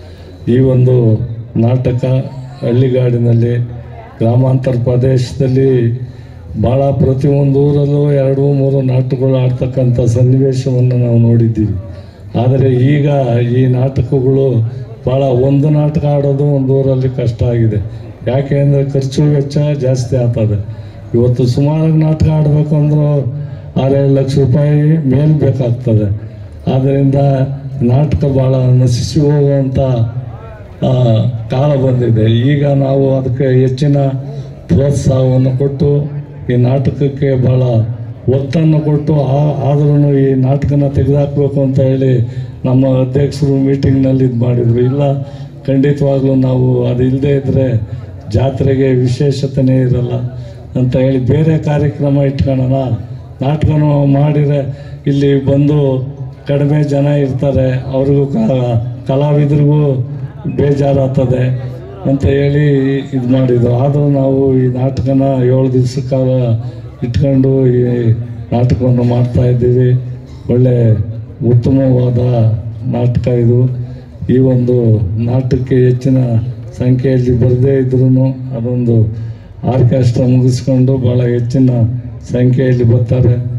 ಈ ಒಂದು ನಾಟಕ ಹಳ್ಳಿಗಾಡಿನಲ್ಲಿ ಗ್ರಾಮಾಂತರ ಪ್ರದೇಶದಲ್ಲಿ ಭಾಳ ಪ್ರತಿಯೊಂದು ಊರಲ್ಲೂ ಎರಡು ಮೂರು ನಾಟಕಗಳು ಆಡ್ತಕ್ಕಂಥ ಸನ್ನಿವೇಶವನ್ನು ನಾವು ನೋಡಿದ್ದೀವಿ ಆದರೆ ಈಗ ಈ ನಾಟಕಗಳು ಭಾಳ ಒಂದು ನಾಟಕ ಆಡೋದು ಒಂದು ಊರಲ್ಲಿ ಕಷ್ಟ ಆಗಿದೆ ಯಾಕೆ ಅಂದರೆ ಖರ್ಚು ವೆಚ್ಚ ಜಾಸ್ತಿ ಆಗ್ತದೆ ಇವತ್ತು ಸುಮಾರು ನಾಟಕ ಆಡಬೇಕು ಅಂದ್ರೂ ಆರೇಳು ಲಕ್ಷ ರೂಪಾಯಿ ಮೇಲ್ ಬೇಕಾಗ್ತದೆ ಆದ್ದರಿಂದ ನಾಟಕ ಭಾಳ ನಶಿಸಿ ಹೋಗುವಂಥ ಆ, ಕಾಲ ಬಂದಿದೆ ಈಗ ನಾವು ಅದಕ್ಕೆ ಹೆಚ್ಚಿನ ಪ್ರೋತ್ಸಾಹವನ್ನು ಕೊಟ್ಟು ಈ ನಾಟಕಕ್ಕೆ ಭಾಳ ಒತ್ತನ್ನು ಕೊಟ್ಟು ಆದ್ರೂ ಈ ನಾಟಕನ ತೆಗೆದುಹಾಕ್ಬೇಕು ಅಂತ ಹೇಳಿ ನಮ್ಮ ಅಧ್ಯಕ್ಷರು ಮೀಟಿಂಗ್ನಲ್ಲಿ ಇದು ಮಾಡಿದರು ಇಲ್ಲ ಖಂಡಿತವಾಗ್ಲೂ ನಾವು ಅದು ಇಲ್ಲದೆ ಇದ್ದರೆ ಜಾತ್ರೆಗೆ ವಿಶೇಷತೆನೇ ಇರಲ್ಲ ಅಂತ ಹೇಳಿ ಬೇರೆ ಕಾರ್ಯಕ್ರಮ ಇಟ್ಕೊಳ್ಳೋಣ ನಾಟಕನೂ ಮಾಡಿದರೆ ಇಲ್ಲಿ ಬಂದು ಕಡಿಮೆ ಜನ ಇರ್ತಾರೆ ಅವ್ರಿಗೂ ಕ- ಕಲಾವಿದರಿಗೂ ಬೇಜಾರಾಗ್ತದೆ ಅಂತ ಹೇಳಿ ಇದು ಮಾಡಿದ್ರು ಆದರೂ ನಾವು ಈ ನಾಟಕನ ಏಳು ದಿವಸ ಕಾಲ ಇಟ್ಕೊಂಡು ಈ ನಾಟಕವನ್ನು ಮಾಡ್ತಾ ಇದ್ದೀವಿ ಒಳ್ಳೆ ಉತ್ತಮವಾದ ನಾಟಕ ಇದು ಈ ಒಂದು ನಾಟಕಕ್ಕೆ ಹೆಚ್ಚಿನ ಸಂಖ್ಯೆಯಲ್ಲಿ ಬರದೇ ಇದ್ರೂ ಅದೊಂದು ಆರ್ಕೆಸ್ಟ್ರಾ ಮುಗಿಸ್ಕೊಂಡು ಭಾಳ ಹೆಚ್ಚಿನ ಸಂಖ್ಯೆಯಲ್ಲಿ ಬರ್ತಾರೆ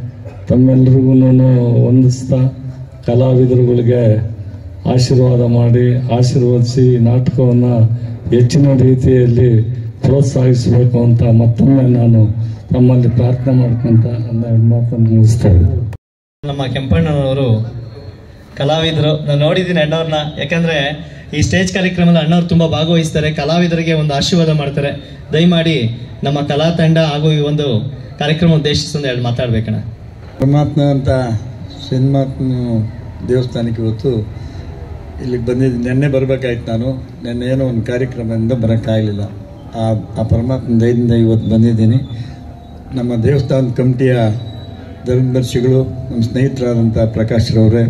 ತಮ್ಮೆಲ್ರಿಗೂ ವಂದಿಸ್ತಾ ಕಲಾವಿದರುಗಳಿಗೆ ಆಶೀರ್ವಾದ ಮಾಡಿ ಆಶೀರ್ವದಿಸಿ ನಾಟಕವನ್ನು ಹೆಚ್ಚಿನ ರೀತಿಯಲ್ಲಿ ಪ್ರೋತ್ಸಾಹಿಸಬೇಕು ಅಂತ ಮತ್ತೊಮ್ಮೆ ನಾನು ತಮ್ಮಲ್ಲಿ ಪ್ರಾರ್ಥನೆ ಮಾಡ್ಕೊಂತ ನನ್ನ ಮಾತನ್ನು ಮುಗಿಸ್ತಾ ಇದ್ದೀನಿ ನಮ್ಮ ಕೆಂಪಣ್ಣನವರು ಕಲಾವಿದರು ನಾನು ನೋಡಿದ್ದೀನಿ ಅಣ್ಣವ್ರನ್ನ ಯಾಕಂದ್ರೆ ಈ ಸ್ಟೇಜ್ ಕಾರ್ಯಕ್ರಮದಲ್ಲಿ ಅಣ್ಣವ್ರು ತುಂಬ ಭಾಗವಹಿಸ್ತಾರೆ ಕಲಾವಿದರಿಗೆ ಒಂದು ಆಶೀರ್ವಾದ ಮಾಡ್ತಾರೆ ದಯಮಾಡಿ ನಮ್ಮ ಕಲಾ ತಂಡ ಹಾಗೂ ಈ ಒಂದು ಕಾರ್ಯಕ್ರಮ ಉದ್ದೇಶಿಸಿ ಒಂದು ಎರಡು ಮಾತಾಡ್ಬೇಕಣ್ಣ ಪರಮಾತ್ಮ ಅಂತ ಶನ್ಮಾತ್ಮ ದೇವಸ್ಥಾನಕ್ಕೆ ಇವತ್ತು ಇಲ್ಲಿಗೆ ಬಂದಿದ್ದು ನಿನ್ನೆ ಬರಬೇಕಾಯ್ತು ನಾನು ನಿನ್ನೆ ಏನೋ ಒಂದು ಕಾರ್ಯಕ್ರಮದಿಂದ ಬರೋಕ್ಕಾಗಲಿಲ್ಲ ಆ ಆ ಪರಮಾತ್ಮ ದಯದಿಂದ ಇವತ್ತು ಬಂದಿದ್ದೀನಿ ನಮ್ಮ ದೇವಸ್ಥಾನದ ಕಮಿಟಿಯ ಧರ್ಮದರ್ಶಿಗಳು ನಮ್ಮ ಸ್ನೇಹಿತರಾದಂಥ ಪ್ರಕಾಶ್ ರವರೇ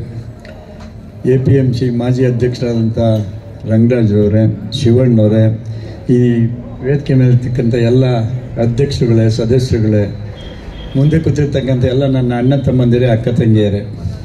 ಎ ಪಿ ಎಮ್ ಸಿ ಮಾಜಿ ಅಧ್ಯಕ್ಷರಾದಂಥ ರಂಗರಾಜ್ರವರೇ ಶಿವಣ್ಣವರೇ ಈ ವೇದಿಕೆ ಮೇಲೆ ಇರ್ತಕ್ಕಂಥ ಎಲ್ಲ ಅಧ್ಯಕ್ಷರುಗಳೇ ಸದಸ್ಯರುಗಳೇ ಮುಂದೆ ಕೂತಿರ್ತಕ್ಕಂಥ ಎಲ್ಲ ನನ್ನ ಅಣ್ಣ ತಮ್ಮಂದಿರೇ ಅಕ್ಕ ತಂಗಿಯರೇ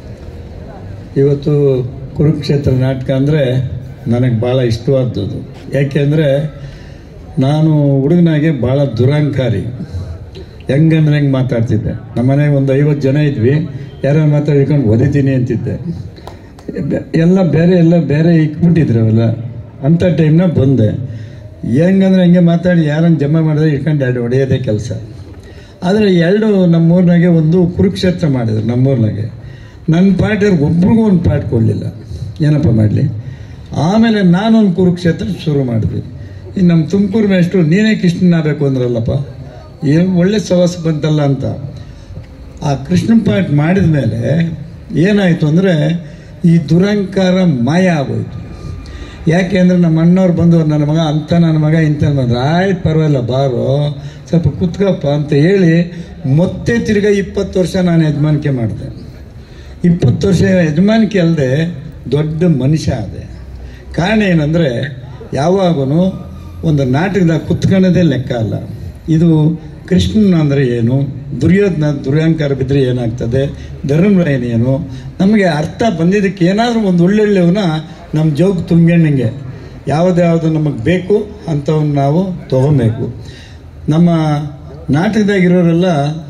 ಇವತ್ತು ಕುರುಕ್ಷೇತ್ರ ನಾಟಕ ಅಂದರೆ ನನಗೆ ಭಾಳ ಇಷ್ಟವಾದದ್ದು ಯಾಕೆಂದರೆ ನಾನು ಹುಡುಗನಾಗೆ ಭಾಳ ದುರಂಕಾರಿ ಹೆಂಗಂದ್ರೆ ಹೆಂಗೆ ಮಾತಾಡ್ತಿದ್ದೆ ನಮ್ಮ ಮನೆಗೆ ಒಂದು ಐವತ್ತು ಜನ ಇದ್ವಿ ಯಾರೋ ಮಾತಾಡ್ಕೊಂಡು ಒದಿತೀನಿ ಅಂತಿದ್ದೆ ಬೆ- ಎಲ್ಲ ಬೇರೆ ಎಲ್ಲ ಬೇರೆ ಇಕ್ಬಿಟ್ಟಿದ್ರು ಅವೆಲ್ಲ ಅಂಥ ಟೈಮ್ನಾಗ ಬಂದೆ ಹೆಂಗಂದ್ರೆ ಹಂಗೆ ಮಾತಾಡಿ ಯಾರನ್ನು ಜಮಾ ಮಾಡಿದ್ರೆ ಇಟ್ಕೊಂಡು ಎರಡು ಹೊಡೆಯೋದೇ ಕೆಲಸ ಆದರೆ ಎರಡು ನಮ್ಮೂರಿನಾಗೆ ಒಂದು ಕುರುಕ್ಷೇತ್ರ ಮಾಡಿದ್ರು ನಮ್ಮೂರಿನಾಗೆ ನನ್ನ ಪಾರ್ಟಿಯವ್ರಿಗೆ ಒಬ್ರಿಗೂ ಒಂದು ಪಾಠ ಕೊಡಲಿಲ್ಲ ಏನಪ್ಪ ಮಾಡಲಿ ಆಮೇಲೆ ನಾನೊಂದು ಕುರುಕ್ಷೇತ್ರ ಶುರು ಮಾಡಿದ್ವಿ ಇನ್ನು ನಮ್ಮ ತುಮಕೂರು ಮೇಷ್ಟ್ರು ನೀನೇ ಕೃಷ್ಣನಾಗಬೇಕು ಅಂದ್ರಲ್ಲಪ್ಪ ಏನು ಒಳ್ಳೆ ಸವಾಸ ಬಂತಲ್ಲ ಅಂತ ಆ ಕೃಷ್ಣ ಪಾಠ ಮಾಡಿದ ಮೇಲೆ ಏನಾಯಿತು ಅಂದರೆ ಈ ದುರಂಕಾರ ಮಾಯ ಆಗೋಯ್ತು ಯಾಕೆ ಅಂದರೆ ನಮ್ಮ ಅಣ್ಣವ್ರು ಬಂದು ನನ್ನ ಮಗ ಅಂತ ನನ್ನ ಮಗ ಇಂಥ ಬಂದ್ರೆ ಆಯ್ತು ಪರವಾಗಿಲ್ಲ ಬಾರೋ ಸ್ವಲ್ಪ ಕುತ್ಕಪ್ಪ ಅಂತ ಹೇಳಿ ಮತ್ತೆ ತಿರ್ಗಾ ಇಪ್ಪತ್ತು ವರ್ಷ ನಾನು ಯಜಮಾನಿಕೆ ಮಾಡಿದೆ ಇಪ್ಪತ್ತು ವರ್ಷ ಯಜಮಾನಿಕೆ ಅಲ್ಲದೆ ದೊಡ್ಡ ಮನುಷ್ಯ ಆದೆ ಕಾರಣ ಏನಂದರೆ ಯಾವಾಗೂ ಒಂದು ನಾಟಕದಾಗ ಕುತ್ಕೊಳ್ಳೋದೇ ಲೆಕ್ಕ ಅಲ್ಲ ಇದು ಕೃಷ್ಣನ ಅಂದರೆ ಏನು ದುರ್ಯೋಧನ ದುರ್ಯಾಂಕಾರ ಬಿದ್ದರೆ ಏನಾಗ್ತದೆ ಧರ್ಮರಾಯನ ಏನು ನಮಗೆ ಅರ್ಥ ಬಂದಿದ್ದಕ್ಕೆ ಏನಾದರೂ ಒಂದು ಒಳ್ಳೊಳ್ಳೆವನ್ನ ನಮ್ಮ ಜೋಗ್ ತುಂಬ್ಕೊಂಡಂಗೆ ಯಾವುದ್ಯಾವುದು ನಮಗೆ ಬೇಕು ಅಂಥವನ್ನ ನಾವು ತೊಗೊಬೇಕು ನಮ್ಮ ನಾಟಕದಾಗಿರೋರೆಲ್ಲ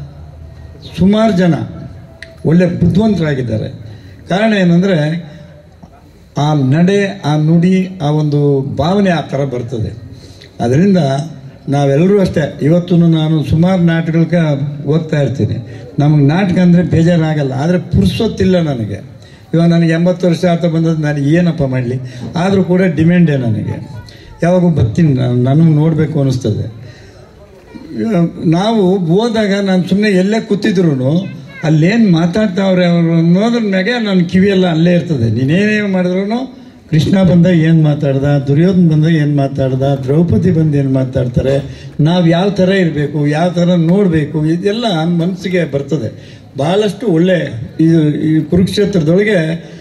ಸುಮಾರು ಜನ ಒಳ್ಳೆ ಬುದ್ಧಿವಂತರಾಗಿದ್ದಾರೆ ಕಾರಣ ಏನಂದರೆ ಆ ನಡೆ ಆ ನುಡಿ ಆ ಒಂದು ಭಾವನೆ ಆ ಥರ ಬರ್ತದೆ ಅದರಿಂದ ನಾವೆಲ್ಲರೂ ಅಷ್ಟೇ ಇವತ್ತು ನಾನು ಸುಮಾರು ನಾಟಕಕ್ಕೆ ಹೋಗ್ತಾ ಇರ್ತೀನಿ ನಮಗೆ ನಾಟಕ ಅಂದರೆ ಬೇಜಾರಾಗಲ್ಲ ಆದರೆ ಪುರ್ಸೊತ್ತಿಲ್ಲ ನನಗೆ ಇವಾಗ ನನಗೆ ಎಂಬತ್ತು ವರ್ಷ ಆತ ಬಂದದ್ದು ನಾನು ಏನಪ್ಪ ಮಾಡಲಿ ಆದರೂ ಕೂಡ ಡಿಮ್ಯಾಂಡೇ ನನಗೆ ಯಾವಾಗೂ ಬರ್ತೀನಿ ನಾನು ನನಗೆ ನೋಡಬೇಕು ಅನ್ನಿಸ್ತದೆ ನಾವು ಹೋದಾಗ ನಾನು ಸುಮ್ಮನೆ ಎಲ್ಲೇ ಕೂತಿದ್ರು ಅಲ್ಲೇನು ಮಾತಾಡ್ತಾವ್ರೆ ಅವರು ಅನ್ನೋದ್ರ ಮ್ಯಾಗೆ ನನ್ನ ಕಿವಿಯೆಲ್ಲ ಅಲ್ಲೇ ಇರ್ತದೆ ನೀನೇನೇ ಮಾಡಿದ್ರು ಕೃಷ್ಣ ಬಂದಾಗ ಏನು ಮಾತಾಡ್ದ ದುರ್ಯೋಧನ ಬಂದಾಗ ಏನು ಮಾತಾಡ್ದ ದ್ರೌಪದಿ ಬಂದು ಏನು ಮಾತಾಡ್ತಾರೆ ನಾವು ಯಾವ ಥರ ಇರಬೇಕು ಯಾವ ಥರ ನೋಡಬೇಕು ಇದೆಲ್ಲ ಮನಸ್ಸಿಗೆ ಬರ್ತದೆ ಭಾಳಷ್ಟು ಒಳ್ಳೆ ಇದು ಈ ಕುರುಕ್ಷೇತ್ರದೊಳಗೆ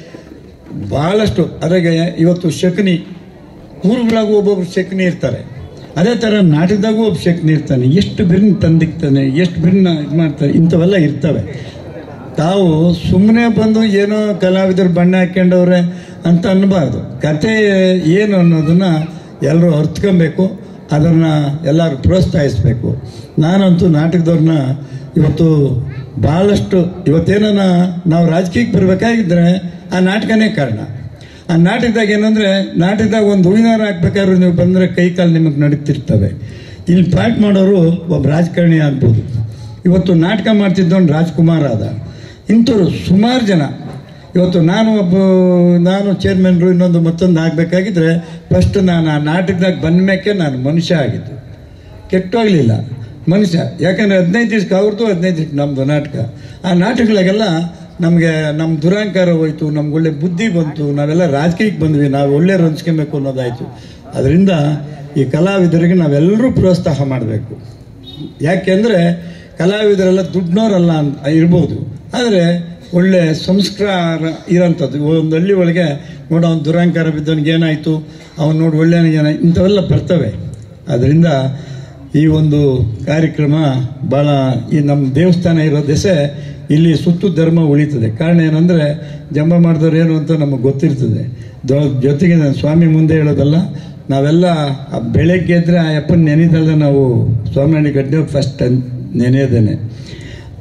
ಭಾಳಷ್ಟು ಅದ್ರಾಗೆ ಇವತ್ತು ಶಕುನಿ ಊರುಗಳಾಗೂ ಒಬ್ಬೊಬ್ರು ಶಕ್ನಿ ಇರ್ತಾರೆ ಅದೇ ಥರ ನಾಟಕದಾಗೂ ಒಬ್ಬ ಶಕ್ನಿ ಇರ್ತಾನೆ ಎಷ್ಟು ಬಿರ್ನ ತಂದಿಕ್ತಾನೆ ಎಷ್ಟು ಬಿರ್ನ ಇದು ಮಾಡ್ತಾರೆ ಇಂಥವೆಲ್ಲ ಇರ್ತವೆ ತಾವು ಸುಮ್ಮನೆ ಬಂದು ಏನೋ ಕಲಾವಿದರು ಬಣ್ಣ ಹಾಕ್ಕೊಂಡವ್ರೆ ಅಂತ ಅನ್ನಬಾರ್ದು ಕತೆ ಏನು ಅನ್ನೋದನ್ನ ಎಲ್ಲರೂ ಅರ್ತ್ಕೊಬೇಕು ಅದನ್ನು ಎಲ್ಲರೂ ಪ್ರೋತ್ಸಾಹಿಸಬೇಕು ನಾನಂತೂ ನಾಟಕದವ್ರನ್ನ ಇವತ್ತು ಭಾಳಷ್ಟು ಇವತ್ತೇನ ನಾವು ರಾಜಕೀಯಕ್ಕೆ ಬರಬೇಕಾಗಿದ್ರೆ ಆ ನಾಟಕನೇ ಕಾರಣ ಆ ನಾಟಕದಾಗ ಏನಂದ್ರೆ ನಾಟಕದಾಗ ಒಂದು ಹೂವಿನಾರ ಹಾಕ್ಬೇಕಾದ್ರೆ ನೀವು ಬಂದರೆ ಕೈ ಕಾಲು ನಿಮಗೆ ನಡೀತಿರ್ತವೆ ಇಲ್ಲಿ ಪಾಠ ಮಾಡೋರು ಒಬ್ಬ ರಾಜಕಾರಣಿ ಆಗ್ಬೋದು ಇವತ್ತು ನಾಟಕ ಮಾಡ್ತಿದ್ದವನು ರಾಜ್ಕುಮಾರ್ ಆದ ಇಂಥವ್ರು ಸುಮಾರು ಜನ ಇವತ್ತು ನಾನು ಒಬ್ಬ ನಾನು ಚೇರ್ಮನ್ರು ಇನ್ನೊಂದು ಮತ್ತೊಂದು ಆಗಬೇಕಾಗಿದ್ರೆ ಫಸ್ಟ್ ನಾನು ಆ ನಾಟಕದಾಗ ಬಂದ ಮೇಕೆ ನಾನು ಮನುಷ್ಯ ಆಗಿದ್ದು ಕೆಟ್ಟೋಗ್ಲಿಲ್ಲ ಮನುಷ್ಯ ಯಾಕಂದ್ರೆ ಹದಿನೈದು ದಿವ್ಸಕ್ಕೆ ಅವ್ರದ್ದು ಹದಿನೈದು ದಿವ್ಸಕ್ಕೆ ನಮ್ಮದು ನಾಟಕ ಆ ನಾಟಕಗಳಿಗೆಲ್ಲ ನಮಗೆ ನಮ್ಮ ದುರಾಂಕಾರ ಹೋಯ್ತು ನಮ್ಗೆ ಒಳ್ಳೆ ಬುದ್ಧಿ ಬಂತು ನಾವೆಲ್ಲ ರಾಜಕೀಯಕ್ಕೆ ಬಂದ್ವಿ ನಾವು ಒಳ್ಳೆ ಹಂಚ್ಕೊಬೇಕು ಅನ್ನೋದಾಯ್ತು ಅದರಿಂದ ಈ ಕಲಾವಿದರಿಗೆ ನಾವೆಲ್ಲರೂ ಪ್ರೋತ್ಸಾಹ ಮಾಡಬೇಕು ಯಾಕೆಂದರೆ ಕಲಾವಿದರೆಲ್ಲ ದುಡ್ಡನವರಲ್ಲ ಅಂತ ಇರ್ಬೋದು ಆದರೆ ಒಳ್ಳೆ ಸಂಸ್ಕಾರ ಇರೋಂಥದ್ದು ಒಂದು ಹಳ್ಳಿ ಒಳಗೆ ನೋಡೋ ಅವ್ನು ದುರಾಂಕಾರ ಬಿದ್ದವನಿಗೆ ಏನಾಯಿತು ಅವ್ನು ನೋಡಿ ಒಳ್ಳೆಯವನಿಗೆ ಏನಾಯ್ತು ಇಂಥವೆಲ್ಲ ಬರ್ತವೆ ಅದರಿಂದ ಈ ಒಂದು ಕಾರ್ಯಕ್ರಮ ಭಾಳ ಈ ನಮ್ಮ ದೇವಸ್ಥಾನ ಇರೋ ದೆಸೆ ಇಲ್ಲಿ ಸುತ್ತು ಧರ್ಮ ಉಳಿತದೆ ಕಾರಣ ಏನಂದರೆ ಜಂಬ ಮಾಡಿದವ್ರು ಏನು ಅಂತ ನಮಗೆ ಗೊತ್ತಿರ್ತದೆ ದೊ- ಜೊತೆಗೆ ನಾನು ಸ್ವಾಮಿ ಮುಂದೆ ಹೇಳೋದಲ್ಲ ನಾವೆಲ್ಲ ಆ ಬೆಳಗ್ಗೆ ಎದ್ರೆ ಆ ಅಪ್ಪನ ನೆನೆದಲ್ಲ ನಾವು ಸ್ವಾಮಿ ಗಡ್ಡೆ ಫಸ್ಟ್ ನೆನೆಯೋದೇನೆ